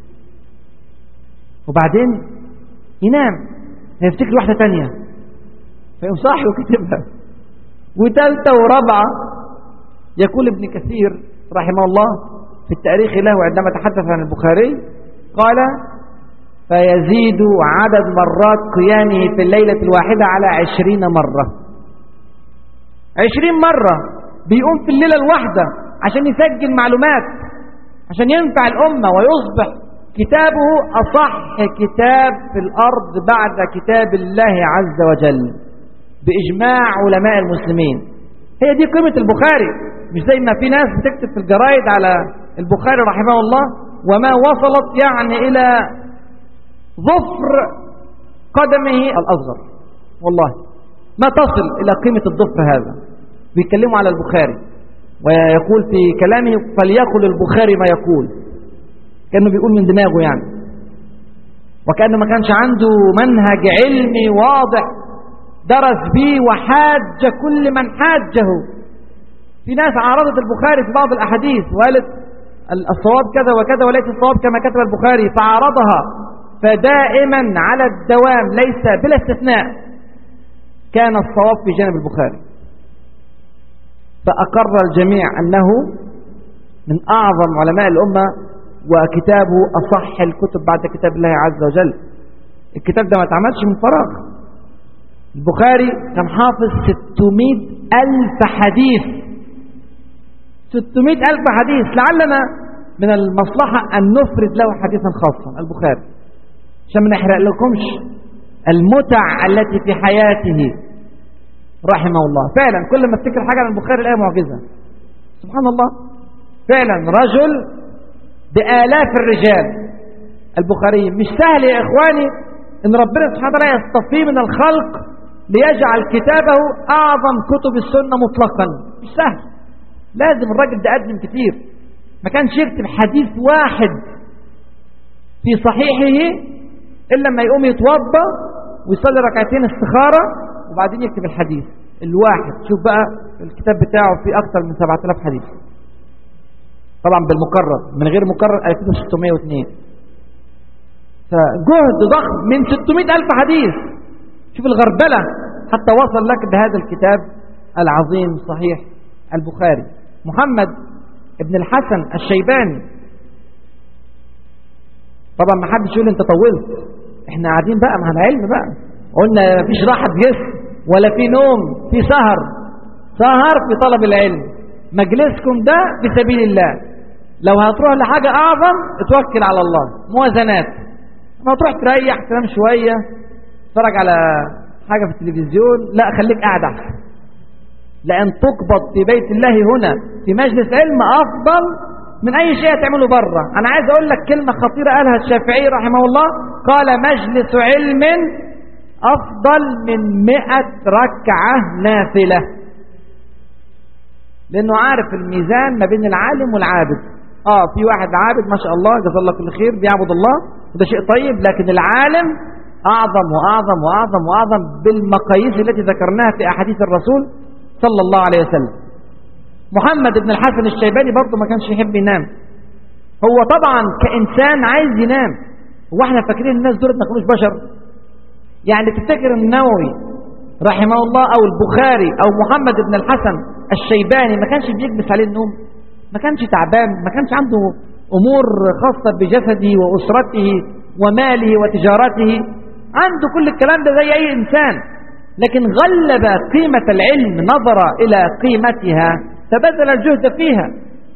وبعدين ينام يفتكر واحدة تانية فيقوم صاحي وكاتبها وثالثة ورابعة يقول ابن كثير رحمه الله في التاريخ له عندما تحدث عن البخاري قال فيزيد عدد مرات قيامه في الليلة الواحدة على عشرين مرة عشرين مرة بيقوم في الليلة الواحدة عشان يسجل معلومات عشان ينفع الأمة ويصبح كتابه أصح كتاب في الأرض بعد كتاب الله عز وجل بإجماع علماء المسلمين هي دي قيمة البخاري مش زي ما في ناس بتكتب في الجرايد على البخاري رحمه الله وما وصلت يعني إلى ظفر قدمه الأصغر والله ما تصل إلى قيمة الظفر هذا بيتكلموا على البخاري ويقول في كلامه فليقل البخاري ما يقول كأنه بيقول من دماغه يعني وكأنه ما كانش عنده منهج علمي واضح درس به وحاج كل من حاجه في ناس عارضت البخاري في بعض الأحاديث وقالت الصواب كذا وكذا وليس الصواب كما كتب البخاري فعارضها فدائما على الدوام ليس بلا استثناء كان الصواب في جانب البخاري فأقر الجميع أنه من أعظم علماء الأمة وكتابه أصح الكتب بعد كتاب الله عز وجل الكتاب ده ما اتعملش من فراغ البخاري كان حافظ 600 ألف حديث 600 ألف حديث لعلنا من المصلحة أن نفرد له حديثا خاصا البخاري عشان ما نحرق لكمش المتع التي في حياته رحمه الله فعلا كل ما افتكر حاجة عن البخاري الآية معجزة سبحان الله فعلا رجل بآلاف الرجال البخاري مش سهل يا إخواني إن ربنا سبحانه وتعالى يصطفيه من الخلق ليجعل كتابه أعظم كتب السنة مطلقا مش سهل لازم الراجل ده قدم كتير ما كانش يكتب حديث واحد في صحيحه إلا لما يقوم يتوضى ويصلي ركعتين استخارة وبعدين يكتب الحديث الواحد شوف بقى الكتاب بتاعه فيه أكثر من 7000 حديث طبعا بالمكرر من غير مكرر 2602 فجهد ضخم من 600 ألف حديث شوف الغربلة حتى وصل لك بهذا الكتاب العظيم صحيح البخاري محمد ابن الحسن الشيباني طبعا ما حدش يقول انت طولت احنا قاعدين بقى مع العلم بقى قلنا مفيش راحة جسم ولا في نوم في سهر سهر في طلب العلم مجلسكم ده في سبيل الله لو هتروح لحاجة أعظم اتوكل على الله موازنات ما تروح تريح تنام شوية تتفرج على حاجة في التلفزيون لا خليك قاعد أحسن لأن تقبض في بيت الله هنا في مجلس علم أفضل من أي شيء تعمله بره أنا عايز أقول لك كلمة خطيرة قالها الشافعي رحمه الله قال مجلس علم أفضل من مئة ركعة نافلة لأنه عارف الميزان ما بين العالم والعابد آه في واحد عابد ما شاء الله جزا الله كل خير بيعبد الله وده شيء طيب لكن العالم أعظم وأعظم وأعظم وأعظم بالمقاييس التي ذكرناها في أحاديث الرسول صلى الله عليه وسلم محمد بن الحسن الشيباني برضه ما كانش يحب ينام هو طبعا كإنسان عايز ينام هو احنا فاكرين الناس دول ما كانوش بشر يعني تفتكر النووي رحمه الله او البخاري او محمد بن الحسن الشيباني ما كانش بيكبس عليه النوم ما كانش تعبان ما كانش عنده امور خاصه بجسده واسرته وماله وتجارته عنده كل الكلام ده زي اي انسان لكن غلب قيمه العلم نظر الى قيمتها فبذل الجهد فيها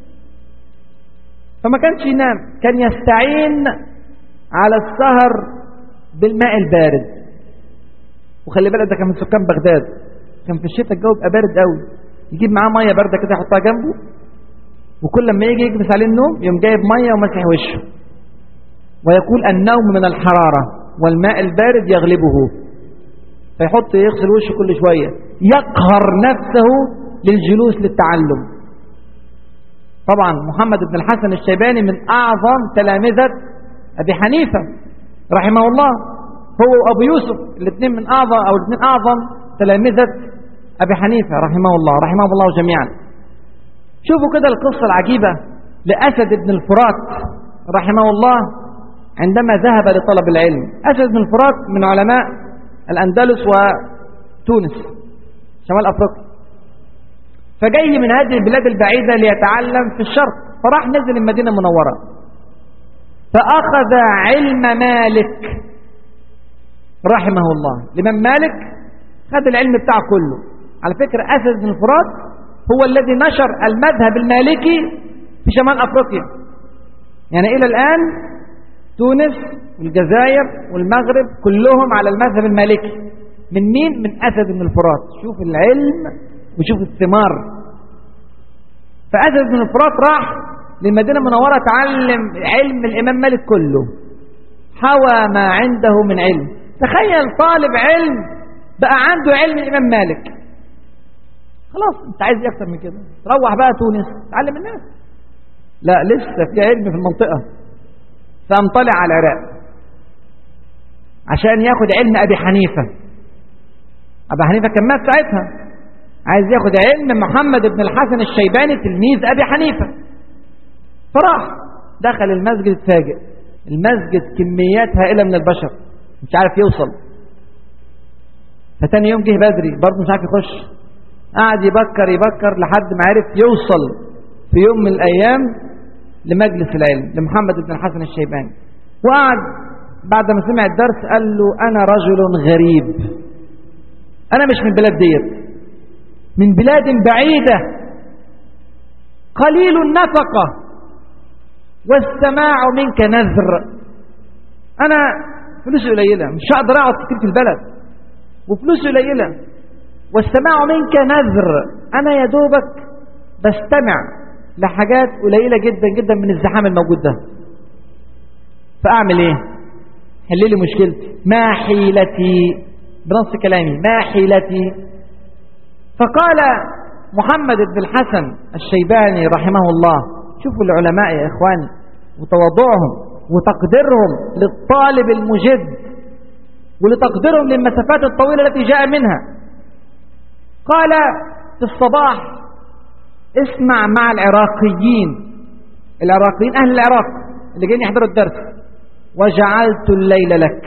فما كانش ينام كان يستعين على السهر بالماء البارد وخلي بالك ده كان من سكان بغداد كان في الشتاء الجو بيبقى بارد قوي يجيب معاه ميه بارده كده يحطها جنبه وكل لما يجي يجلس عليه النوم يقوم جايب ميه ومسح وشه ويقول النوم من الحراره والماء البارد يغلبه فيحط يغسل وشه كل شويه يقهر نفسه للجلوس للتعلم طبعا محمد بن الحسن الشيباني من اعظم تلامذه ابي حنيفه رحمه الله هو وابو يوسف الاثنين من اعظم او الاثنين اعظم تلامذه ابي حنيفه رحمه الله رحمهم الله جميعا شوفوا كده القصه العجيبه لاسد بن الفرات رحمه الله عندما ذهب لطلب العلم اسد بن الفرات من علماء الاندلس وتونس شمال افريقيا فجاي من هذه البلاد البعيده ليتعلم في الشرق فراح نزل المدينه المنوره فاخذ علم مالك رحمه الله الإمام مالك خد العلم بتاعه كله على فكرة أسد بن الفرات هو الذي نشر المذهب المالكي في شمال أفريقيا يعني إلى الآن تونس والجزائر والمغرب كلهم على المذهب المالكي من مين؟ من أسد بن الفرات شوف العلم وشوف الثمار فأسد بن الفرات راح للمدينة المنورة تعلم علم الإمام مالك كله حوى ما عنده من علم تخيل طالب علم بقى عنده علم الإمام مالك خلاص انت عايز ايه اكتر من كده تروح بقى تونس تعلم الناس لا لسه في علم في المنطقة فقام طالع على العراق عشان ياخد علم أبي حنيفة أبي حنيفة كان مات ساعتها عايز ياخد علم محمد بن الحسن الشيباني تلميذ أبي حنيفة فراح دخل المسجد اتفاجئ المسجد كميات هائلة من البشر مش عارف يوصل فتاني يوم جه بدري برضه مش عارف يخش قعد يبكر يبكر لحد ما عرف يوصل في يوم من الأيام لمجلس العلم لمحمد بن الحسن الشيباني وقعد بعد ما سمع الدرس قال له أنا رجل غريب أنا مش من بلاد ديت من بلاد بعيدة قليل النفقة والسماع منك نذر أنا فلوسي قليلة مش هقدر أقعد كتير في البلد وفلوسي قليلة والسماع منك نذر أنا يا دوبك بستمع لحاجات قليلة جدا جدا من الزحام الموجود ده فأعمل إيه حل لي مشكلتي ما حيلتي بنص كلامي ما حيلتي فقال محمد بن الحسن الشيباني رحمه الله شوفوا العلماء يا إخواني وتواضعهم وتقديرهم للطالب المجد ولتقديرهم للمسافات الطويلة التي جاء منها قال في الصباح اسمع مع العراقيين العراقيين أهل العراق اللي جايين يحضروا الدرس وجعلت الليل لك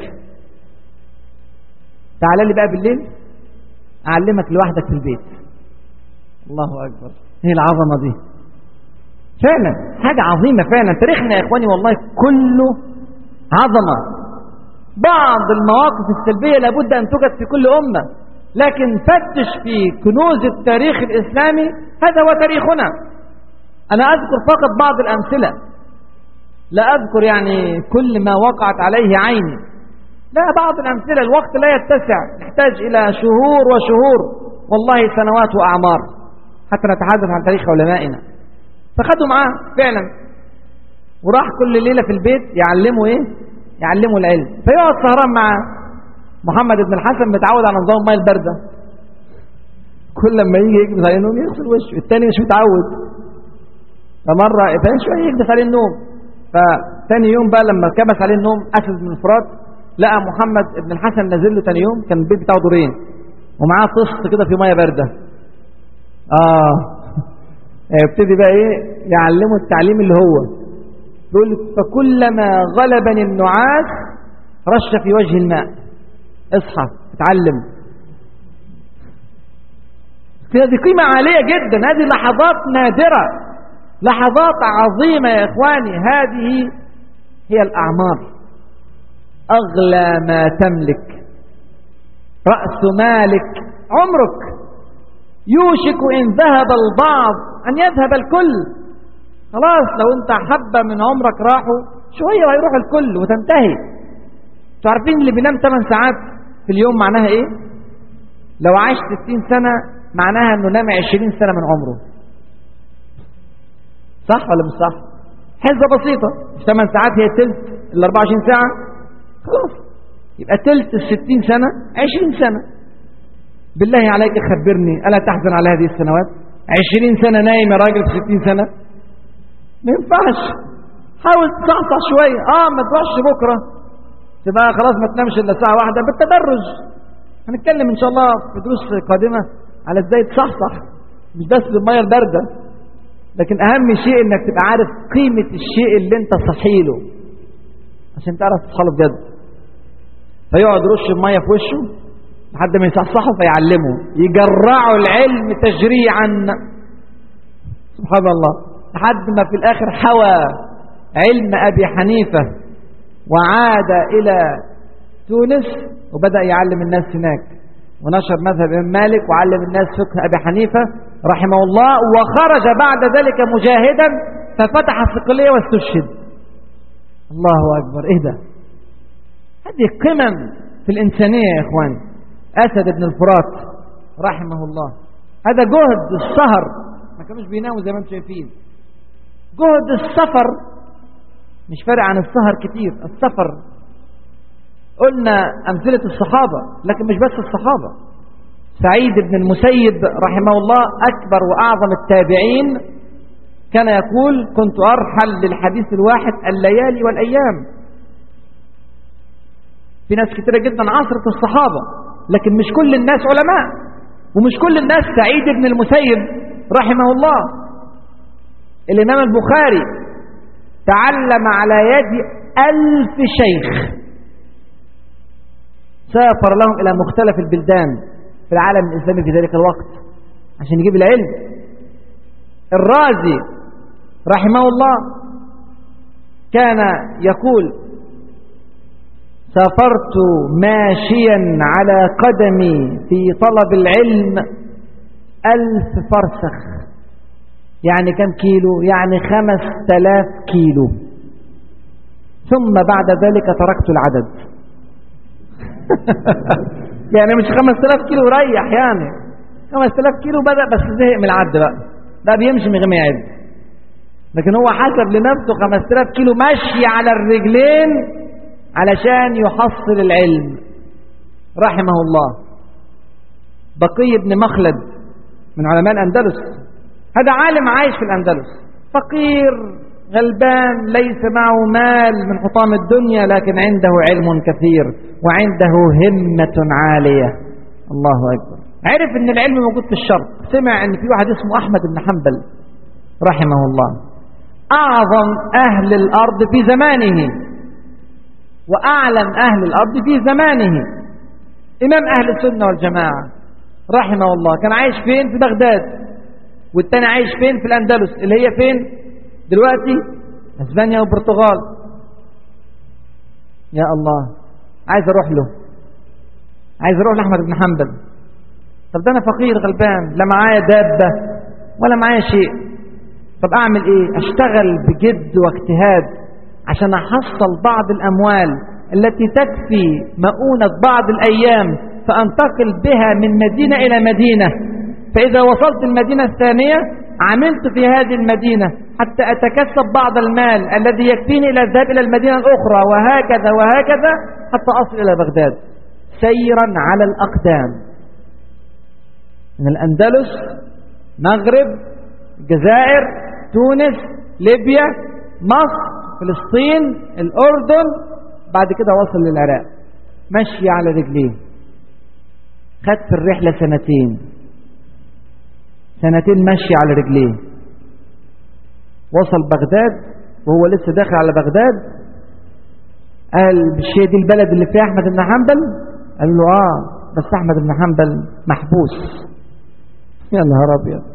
تعال لي بقى بالليل أعلمك لوحدك في البيت الله أكبر هي العظمة دي فعلا حاجة عظيمة فعلا تاريخنا يا إخواني والله كله عظمة بعض المواقف السلبية لابد أن توجد في كل أمة لكن فتش في كنوز التاريخ الإسلامي هذا هو تاريخنا أنا أذكر فقط بعض الأمثلة لا أذكر يعني كل ما وقعت عليه عيني لا بعض الأمثلة الوقت لا يتسع نحتاج إلى شهور وشهور والله سنوات وأعمار حتى نتحدث عن تاريخ علمائنا فخدوا معاه فعلا وراح كل ليلة في البيت يعلموا إيه يعلموا العلم فيقعد سهران مع محمد بن الحسن متعود على نظام الماء الباردة كل لما يجي يكبس عليه النوم يغسل وشه التاني مش متعود فمرة تاني شوية يكبس عليه النوم فتاني يوم بقى لما كبس عليه النوم أسد بن الفرات لقى محمد بن الحسن نازل له تاني يوم كان البيت بتاعه دورين ومعاه طست كده في ميه بارده اه يبتدي بقى ايه يعلمه التعليم اللي هو يقول فكلما غلبني النعاس رش في وجه الماء اصحى اتعلم هذه قيمة عالية جدا هذه لحظات نادرة لحظات عظيمة يا إخواني هذه هي الأعمار أغلى ما تملك رأس مالك عمرك يوشك إن ذهب البعض أن يذهب الكل خلاص لو أنت حبة من عمرك راحوا شوية وهيروح الكل وتنتهي تعرفين اللي بينام 8 ساعات في اليوم معناها إيه لو عاش 60 سنة معناها أنه نام 20 سنة من عمره صح ولا مش صح حسبة بسيطة مش 8 ساعات هي تلت ال 24 ساعة خلاص يبقى تلت ال 60 سنة 20 سنة بالله عليك خبرني ألا تحزن على هذه السنوات 20 سنة نايم يا راجل في 60 سنة ما ينفعش حاول تصحصح شوية اه ما تروحش بكرة تبقى خلاص ما تنامش الا ساعة واحدة بالتدرج هنتكلم ان شاء الله في دروس قادمة على ازاي تصحصح مش بس بالمية الباردة لكن اهم شيء انك تبقى عارف قيمة الشيء اللي انت صحيله عشان تعرف تصحله بجد فيقعد يرش المية في وشه لحد ما يصحصحه فيعلمه يجرعوا العلم تجريعا سبحان الله لحد ما في الاخر حوى علم ابي حنيفة وعاد الى تونس وبدأ يعلم الناس هناك ونشر مذهب الإمام مالك وعلم الناس فقه أبي حنيفة رحمه الله وخرج بعد ذلك مجاهدا ففتح الصقلية واستشهد الله أكبر إيه ده هذه قمم في الإنسانية يا إخواني أسد بن الفرات رحمه الله هذا جهد السهر ما كانوش بيناموا زي ما انتم شايفين جهد السفر مش فارق عن السهر كتير السفر قلنا أمثلة الصحابة لكن مش بس الصحابة سعيد بن المسيب رحمه الله أكبر وأعظم التابعين كان يقول كنت أرحل للحديث الواحد الليالي والأيام في ناس كتيرة جدا عصرة الصحابة لكن مش كل الناس علماء ومش كل الناس سعيد بن المسيب رحمه الله الإمام البخاري تعلم على يد ألف شيخ سافر لهم إلى مختلف البلدان في العالم الإسلامي في ذلك الوقت عشان يجيب العلم الرازي رحمه الله كان يقول سافرت ماشيا على قدمي في طلب العلم ألف فرسخ يعني كم كيلو يعني خمس تلاف كيلو ثم بعد ذلك تركت العدد يعني مش 5000 كيلو ريح يعني 5000 كيلو بدأ بس زهق من العد بقى بقى بيمشي من غير ما يعد لكن هو حسب لنفسه 5000 كيلو مشي على الرجلين علشان يحصل العلم رحمه الله بقي بن مخلد من علماء الأندلس هذا عالم عايش في الأندلس فقير غلبان ليس معه مال من حطام الدنيا لكن عنده علم كثير وعنده همة عالية الله أكبر عرف ان العلم موجود في الشرق سمع ان في واحد اسمه أحمد بن حنبل رحمه الله أعظم أهل الأرض في زمانه وأعلم أهل الأرض في زمانه إمام أهل السنة والجماعة رحمه الله كان عايش فين في بغداد والتاني عايش فين في الأندلس اللي هي فين دلوقتي اسبانيا والبرتغال يا الله عايز اروح له عايز اروح لاحمد بن حنبل طب ده انا فقير غلبان لا معايا دابه ولا معايا شيء طب اعمل ايه اشتغل بجد واجتهاد عشان احصل بعض الاموال التي تكفي مؤونه بعض الايام فانتقل بها من مدينه الى مدينه فاذا وصلت المدينه الثانيه عملت في هذه المدينة حتى أتكسب بعض المال الذي يكفيني إلى الذهاب إلى المدينة الأخرى وهكذا وهكذا حتى أصل إلى بغداد سيرا على الأقدام من الأندلس مغرب الجزائر تونس ليبيا مصر فلسطين الأردن بعد كده وصل للعراق مشي على رجليه خد في الرحلة سنتين سنتين مشي على رجليه وصل بغداد وهو لسه داخل على بغداد قال مش هي دي البلد اللي فيها احمد بن حنبل قال له اه بس احمد بن حنبل محبوس يا نهار ابيض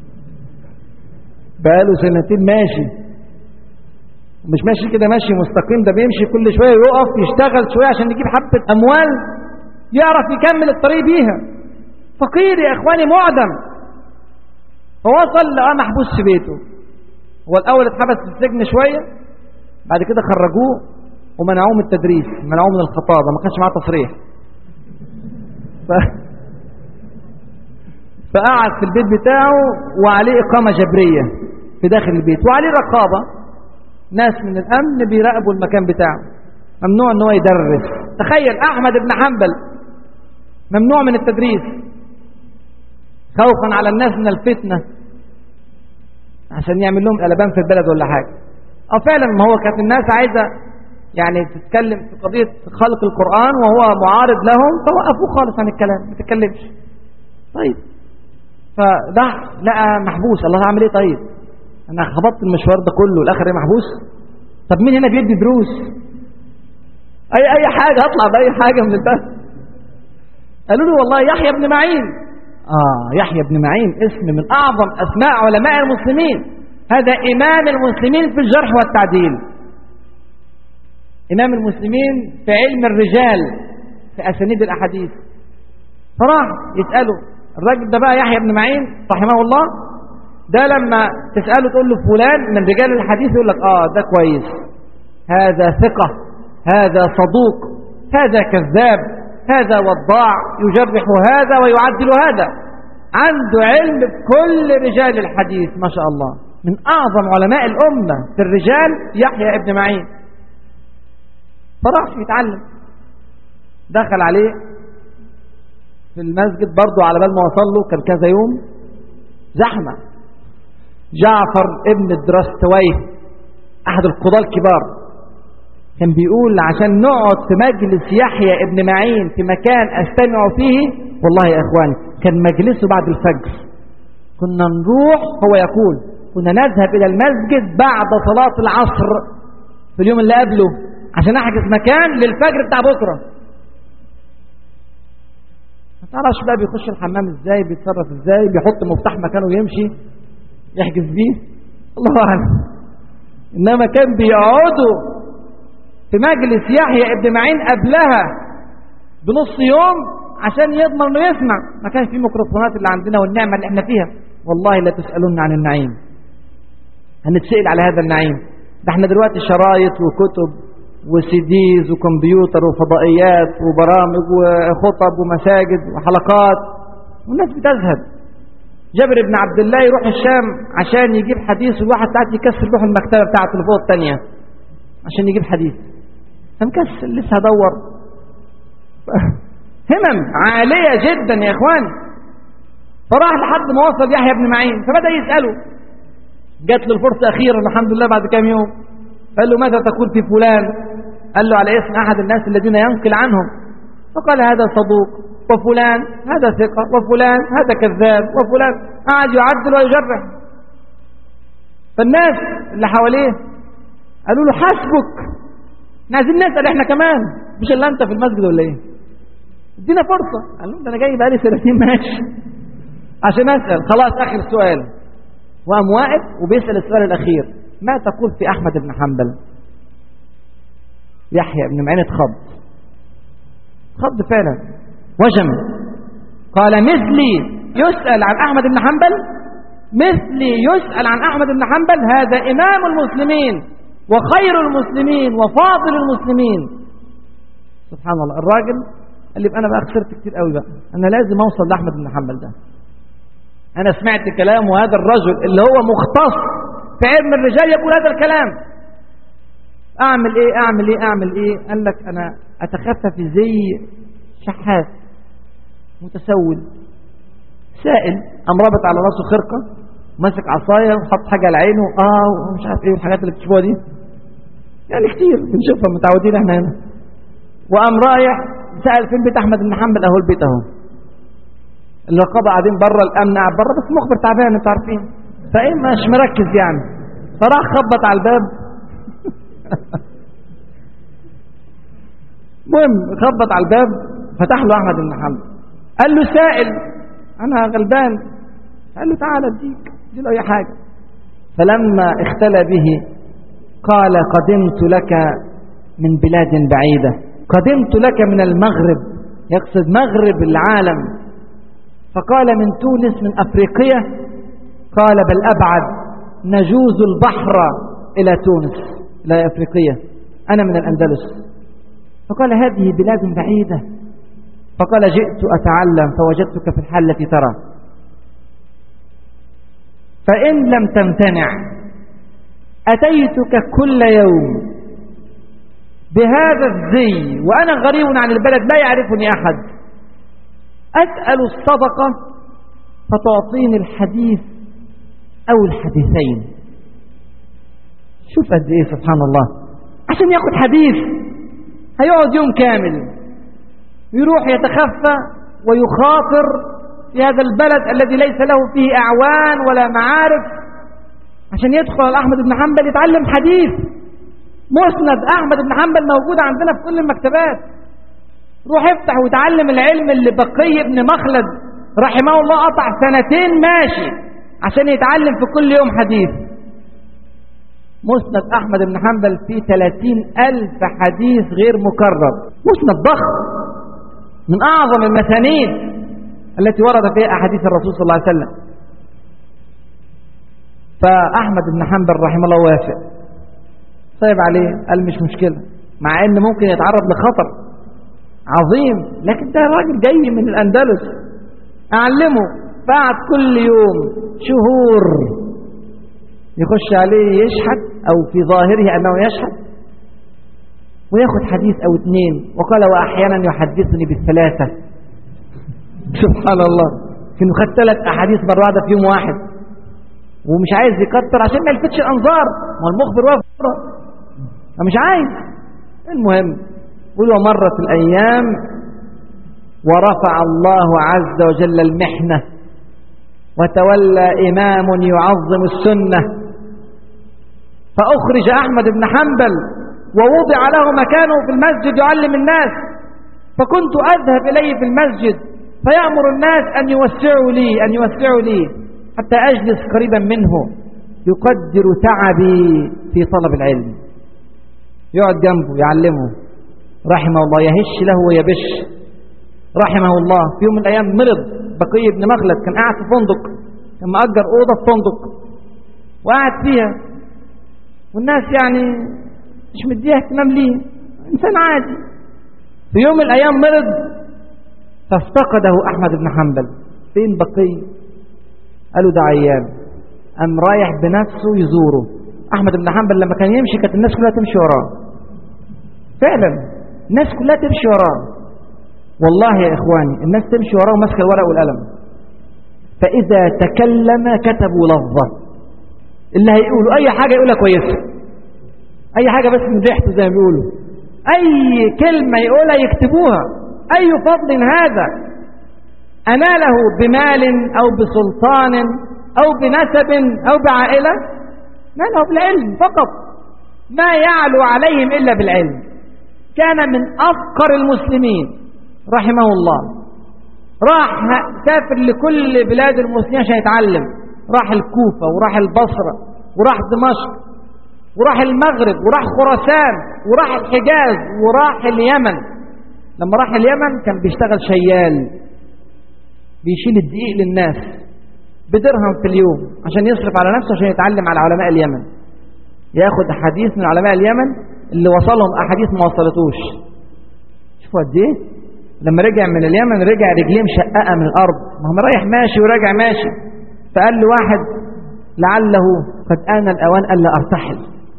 بقاله سنتين ماشي مش ماشي كده ماشي مستقيم ده بيمشي كل شويه يقف يشتغل شويه عشان يجيب حبه اموال يعرف يكمل الطريق بيها فقير يا اخواني معدم فوصل لقاه محبوس في بيته هو الاول اتحبس في السجن شويه بعد كده خرجوه ومنعوه من التدريس منعوه من الخطابه ما كانش معاه تصريح ف... فقعد في البيت بتاعه وعليه إقامة جبرية في داخل البيت وعليه رقابة ناس من الأمن بيراقبوا المكان بتاعه ممنوع ان هو يدرس تخيل أحمد بن حنبل ممنوع من التدريس خوفا على الناس من الفتنة عشان يعمل لهم قلبان في البلد ولا حاجة أو فعلا ما هو كانت الناس عايزة يعني تتكلم في قضية خلق القرآن وهو معارض لهم فوقفوه خالص عن الكلام ما تتكلمش طيب فده لقى محبوس الله هعمل ايه طيب انا خبطت المشوار ده كله الاخر ايه محبوس طب مين هنا بيدي دروس اي اي حاجه اطلع باي حاجه من البلد قالوا له والله يحيى بن معين اه يحيى بن معين اسم من اعظم اسماء علماء المسلمين هذا امام المسلمين في الجرح والتعديل امام المسلمين في علم الرجال في اسانيد الاحاديث فراح يساله الراجل ده بقى يحيى بن معين رحمه الله ده لما تسأله تقول له فلان من رجال الحديث يقول لك اه ده كويس هذا ثقة هذا صدوق هذا كذاب هذا وضاع يجرح هذا ويعدل هذا عنده علم بكل رجال الحديث ما شاء الله من أعظم علماء الأمة في الرجال يحيى ابن معين فراح يتعلم دخل عليه في المسجد برضه على بال ما وصل له كان كذا يوم زحمة جعفر ابن الدرستويه أحد القضاة الكبار كان بيقول عشان نقعد في مجلس يحيى ابن معين في مكان أستمع فيه والله يا إخواني كان مجلسه بعد الفجر كنا نروح هو يقول كنا نذهب إلى المسجد بعد صلاة العصر في اليوم اللي قبله عشان أحجز مكان للفجر بتاع بكرة ما تعرفش بقى بيخش الحمام ازاي بيتصرف ازاي بيحط مفتاح مكانه ويمشي يحجز بيه الله اعلم انما كان بيقعدوا في مجلس يحيى ابن معين قبلها بنص يوم عشان يضمن انه يسمع ما كانش في ميكروفونات اللي عندنا والنعمه اللي احنا فيها والله لا تسالون عن النعيم هنتسال على هذا النعيم ده احنا دلوقتي شرايط وكتب وسيديز وكمبيوتر وفضائيات وبرامج وخطب ومساجد وحلقات والناس بتذهب جابر بن عبد الله يروح الشام عشان يجيب حديث والواحد ساعات يكسر يروح المكتبه بتاعته اللي فوق الثانيه عشان يجيب حديث فمكسل لسه هدور همم عالية جدا يا اخوان فراح لحد ما وصل يحيى بن معين فبدأ يسأله جات له الفرصة أخيرا الحمد لله بعد كام يوم قال له ماذا تقول في فلان قال له على اسم أحد الناس الذين ينقل عنهم فقال هذا صدوق وفلان هذا ثقة وفلان هذا كذاب وفلان قعد يعدل ويجرح فالناس اللي حواليه قالوا له حسبك احنا عايزين نسأل احنا كمان مش الا انت في المسجد ولا ايه ادينا فرصة قال لهم ده انا جاي بقالي سنتين ماشي عشان اسأل خلاص اخر سؤال وقام واقف وبيسأل السؤال الاخير ما تقول في احمد بن حنبل يحيى بن معين اتخض اتخض فعلا وجم قال مثلي يسأل عن احمد بن حنبل مثلي يسأل عن احمد بن حنبل هذا امام المسلمين وخير المسلمين وفاضل المسلمين سبحان الله الراجل قال لي انا بقى خسرت كتير قوي بقى انا لازم اوصل لاحمد بن حنبل ده انا سمعت كلام وهذا الرجل اللي هو مختص في علم الرجال يقول هذا الكلام اعمل ايه اعمل ايه اعمل ايه قال لك انا اتخفى في زي شحات متسول سائل قام رابط على راسه خرقه ماسك عصايه وحط حاجه على عينه اه ومش عارف ايه الحاجات اللي بتشوفوها دي يعني كتير بنشوفها متعودين احنا هنا وقام رايح سأل فين بيت احمد بن حنبل اهو البيت اهو الرقابه قاعدين بره الامن قاعد بره بس مخبر تعبان انتوا عارفين فايه مش مركز يعني فراح خبط على الباب المهم خبط على الباب فتح له احمد بن حنبل قال له سائل انا غلبان قال له تعالى اديك اديله اي حاجه فلما اختلى به قال قدمت لك من بلاد بعيده قدمت لك من المغرب يقصد مغرب العالم فقال من تونس من افريقيا قال بل ابعد نجوز البحر الى تونس الى افريقيا انا من الاندلس فقال هذه بلاد بعيده فقال جئت أتعلم فوجدتك في الحال التي ترى فإن لم تمتنع أتيتك كل يوم بهذا الزي وأنا غريب عن البلد لا يعرفني أحد أسأل الصدقة فتعطيني الحديث أو الحديثين شوف قد إيه سبحان الله عشان ياخد حديث هيقعد يوم كامل يروح يتخفى ويخاطر في هذا البلد الذي ليس له فيه أعوان ولا معارف عشان يدخل على أحمد بن حنبل يتعلم حديث مسند أحمد بن حنبل موجود عندنا في كل المكتبات روح افتح وتعلم العلم اللي بقي بن مخلد رحمه الله قطع سنتين ماشي عشان يتعلم في كل يوم حديث مسند أحمد بن حنبل فيه 30 ألف حديث غير مكرر مسند ضخم من أعظم المسانيد التي ورد فيها أحاديث الرسول صلى الله عليه وسلم فأحمد بن حنبل رحمه الله وافق صيب عليه قال مش مشكلة مع أن ممكن يتعرض لخطر عظيم لكن ده راجل جاي من الأندلس أعلمه بعد كل يوم شهور يخش عليه يشحت أو في ظاهره أنه يشحت وياخد حديث أو اثنين وقال وأحيانا يحدثني بالثلاثة سبحان الله كانوا خد ثلاث أحاديث مرة واحدة في يوم واحد ومش عايز يكتر عشان ما يلفتش الأنظار ما المخبر واقف مش عايز المهم قل ومرت الأيام ورفع الله عز وجل المحنة وتولى إمام يعظم السنة فأخرج أحمد بن حنبل ووضع له مكانه في المسجد يعلم الناس فكنت أذهب إليه في المسجد فيأمر الناس أن يوسعوا لي أن يوسعوا لي حتى أجلس قريبا منه يقدر تعبي في طلب العلم يقعد جنبه يعلمه رحمه الله يهش له ويبش رحمه الله في يوم من الأيام مرض بقي بن مخلد كان قاعد في فندق كان مأجر أوضة في فندق وقاعد فيها والناس يعني مش مديها اهتمام ليه إنسان عادي في يوم من الأيام مرض فافتقده أحمد بن حنبل فين بقي قالوا ده عيان قام رايح بنفسه يزوره أحمد بن حنبل لما كان يمشي كانت الناس كلها تمشي وراه فعلا الناس كلها تمشي وراه والله يا إخواني الناس تمشي وراه وماسكه الورق والقلم فإذا تكلم كتبوا لفظة اللي هيقولوا أي حاجة يقولها كويسة أي حاجة بس من ريحته زي ما بيقولوا أي كلمة يقولها يكتبوها أي فضل هذا أناله بمال أو بسلطان أو بنسب أو بعائلة ناله بالعلم فقط ما يعلو عليهم إلا بالعلم كان من أفقر المسلمين رحمه الله راح سافر لكل بلاد المسلمين عشان يتعلم راح الكوفة وراح البصرة وراح دمشق وراح المغرب وراح خراسان وراح الحجاز وراح اليمن لما راح اليمن كان بيشتغل شيال بيشيل الدقيق للناس بدرهم في اليوم عشان يصرف على نفسه عشان يتعلم على علماء اليمن ياخد احاديث من علماء اليمن اللي وصلهم احاديث ما وصلتوش شوفوا قد ايه لما رجع من اليمن رجع رجليه مشققه من الارض ما هو رايح ماشي وراجع ماشي فقال له واحد لعله قد آن الأوان ألا أرتحل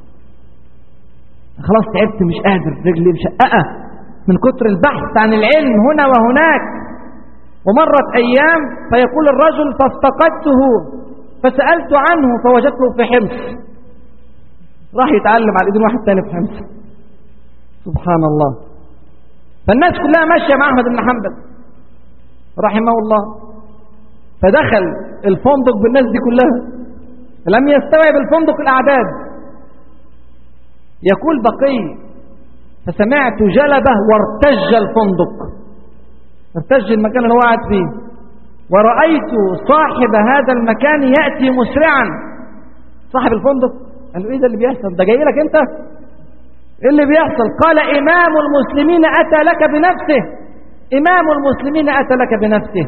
خلاص تعبت مش قادر رجلي مشققة من كتر البحث عن العلم هنا وهناك ومرت أيام فيقول الرجل فافتقدته فسألت عنه فوجدته في حمص راح يتعلم على ايدين واحد تاني في حمص سبحان الله فالناس كلها ماشية مع أحمد بن حنبل رحمه الله فدخل الفندق بالناس دي كلها لم يستوعب الفندق الأعداد يقول بقي فسمعت جلبة وارتج الفندق ارتج المكان اللي هو قاعد فيه ورأيت صاحب هذا المكان يأتي مسرعا صاحب الفندق قال له ايه ده اللي بيحصل ده جاي لك انت ايه اللي بيحصل قال امام المسلمين اتى لك بنفسه امام المسلمين اتى لك بنفسه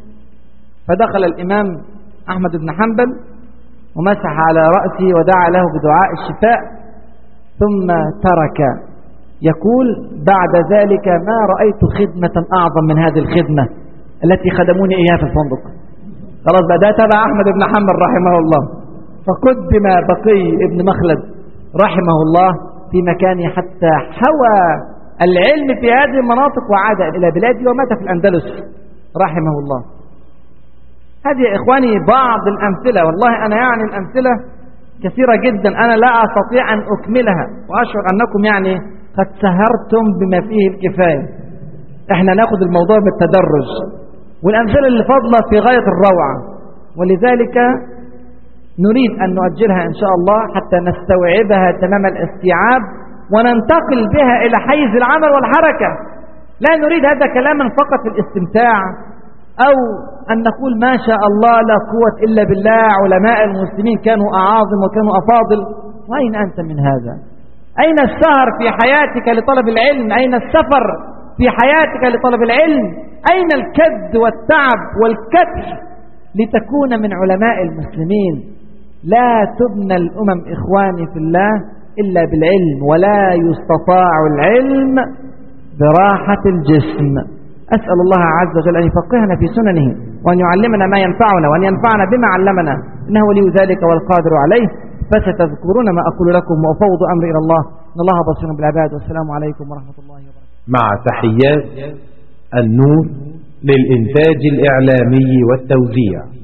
فدخل الامام احمد بن حنبل ومسح على رأسي ودعا له بدعاء الشفاء ثم ترك يقول بعد ذلك ما رأيت خدمة أعظم من هذه الخدمة التي خدموني إياها في الفندق خلاص بقى ده تبع أحمد بن حنبل رحمه الله فقدم بقي ابن مخلد رحمه الله في مكانه حتى حوى العلم في هذه المناطق وعاد إلى بلاده ومات في الأندلس رحمه الله هذه يا إخواني بعض الأمثلة والله أنا يعني الأمثلة كثيرة جدا أنا لا أستطيع أن أكملها وأشعر أنكم يعني قد سهرتم بما فيه الكفاية احنا ناخذ الموضوع بالتدرج والأمثلة اللي فاضلة في غاية الروعة ولذلك نريد أن نؤجلها إن شاء الله حتى نستوعبها تمام الاستيعاب وننتقل بها إلى حيز العمل والحركة لا نريد هذا كلاما فقط في الاستمتاع أو أن نقول ما شاء الله لا قوة إلا بالله علماء المسلمين كانوا أعاظم وكانوا أفاضل وأين أنت من هذا أين السهر في حياتك لطلب العلم أين السفر في حياتك لطلب العلم أين الكد والتعب والكدح لتكون من علماء المسلمين لا تبنى الأمم إخواني في الله إلا بالعلم ولا يستطاع العلم براحة الجسم أسأل الله عز وجل أن يفقهنا في سننه وأن يعلمنا ما ينفعنا وأن ينفعنا بما علمنا إنه ولي ذلك والقادر عليه فستذكرون ما أقول لكم وأفوض أمري إلى الله إن الله بصير بالعباد والسلام عليكم ورحمة الله وبركاته مع تحيات النور للإنتاج الإعلامي والتوزيع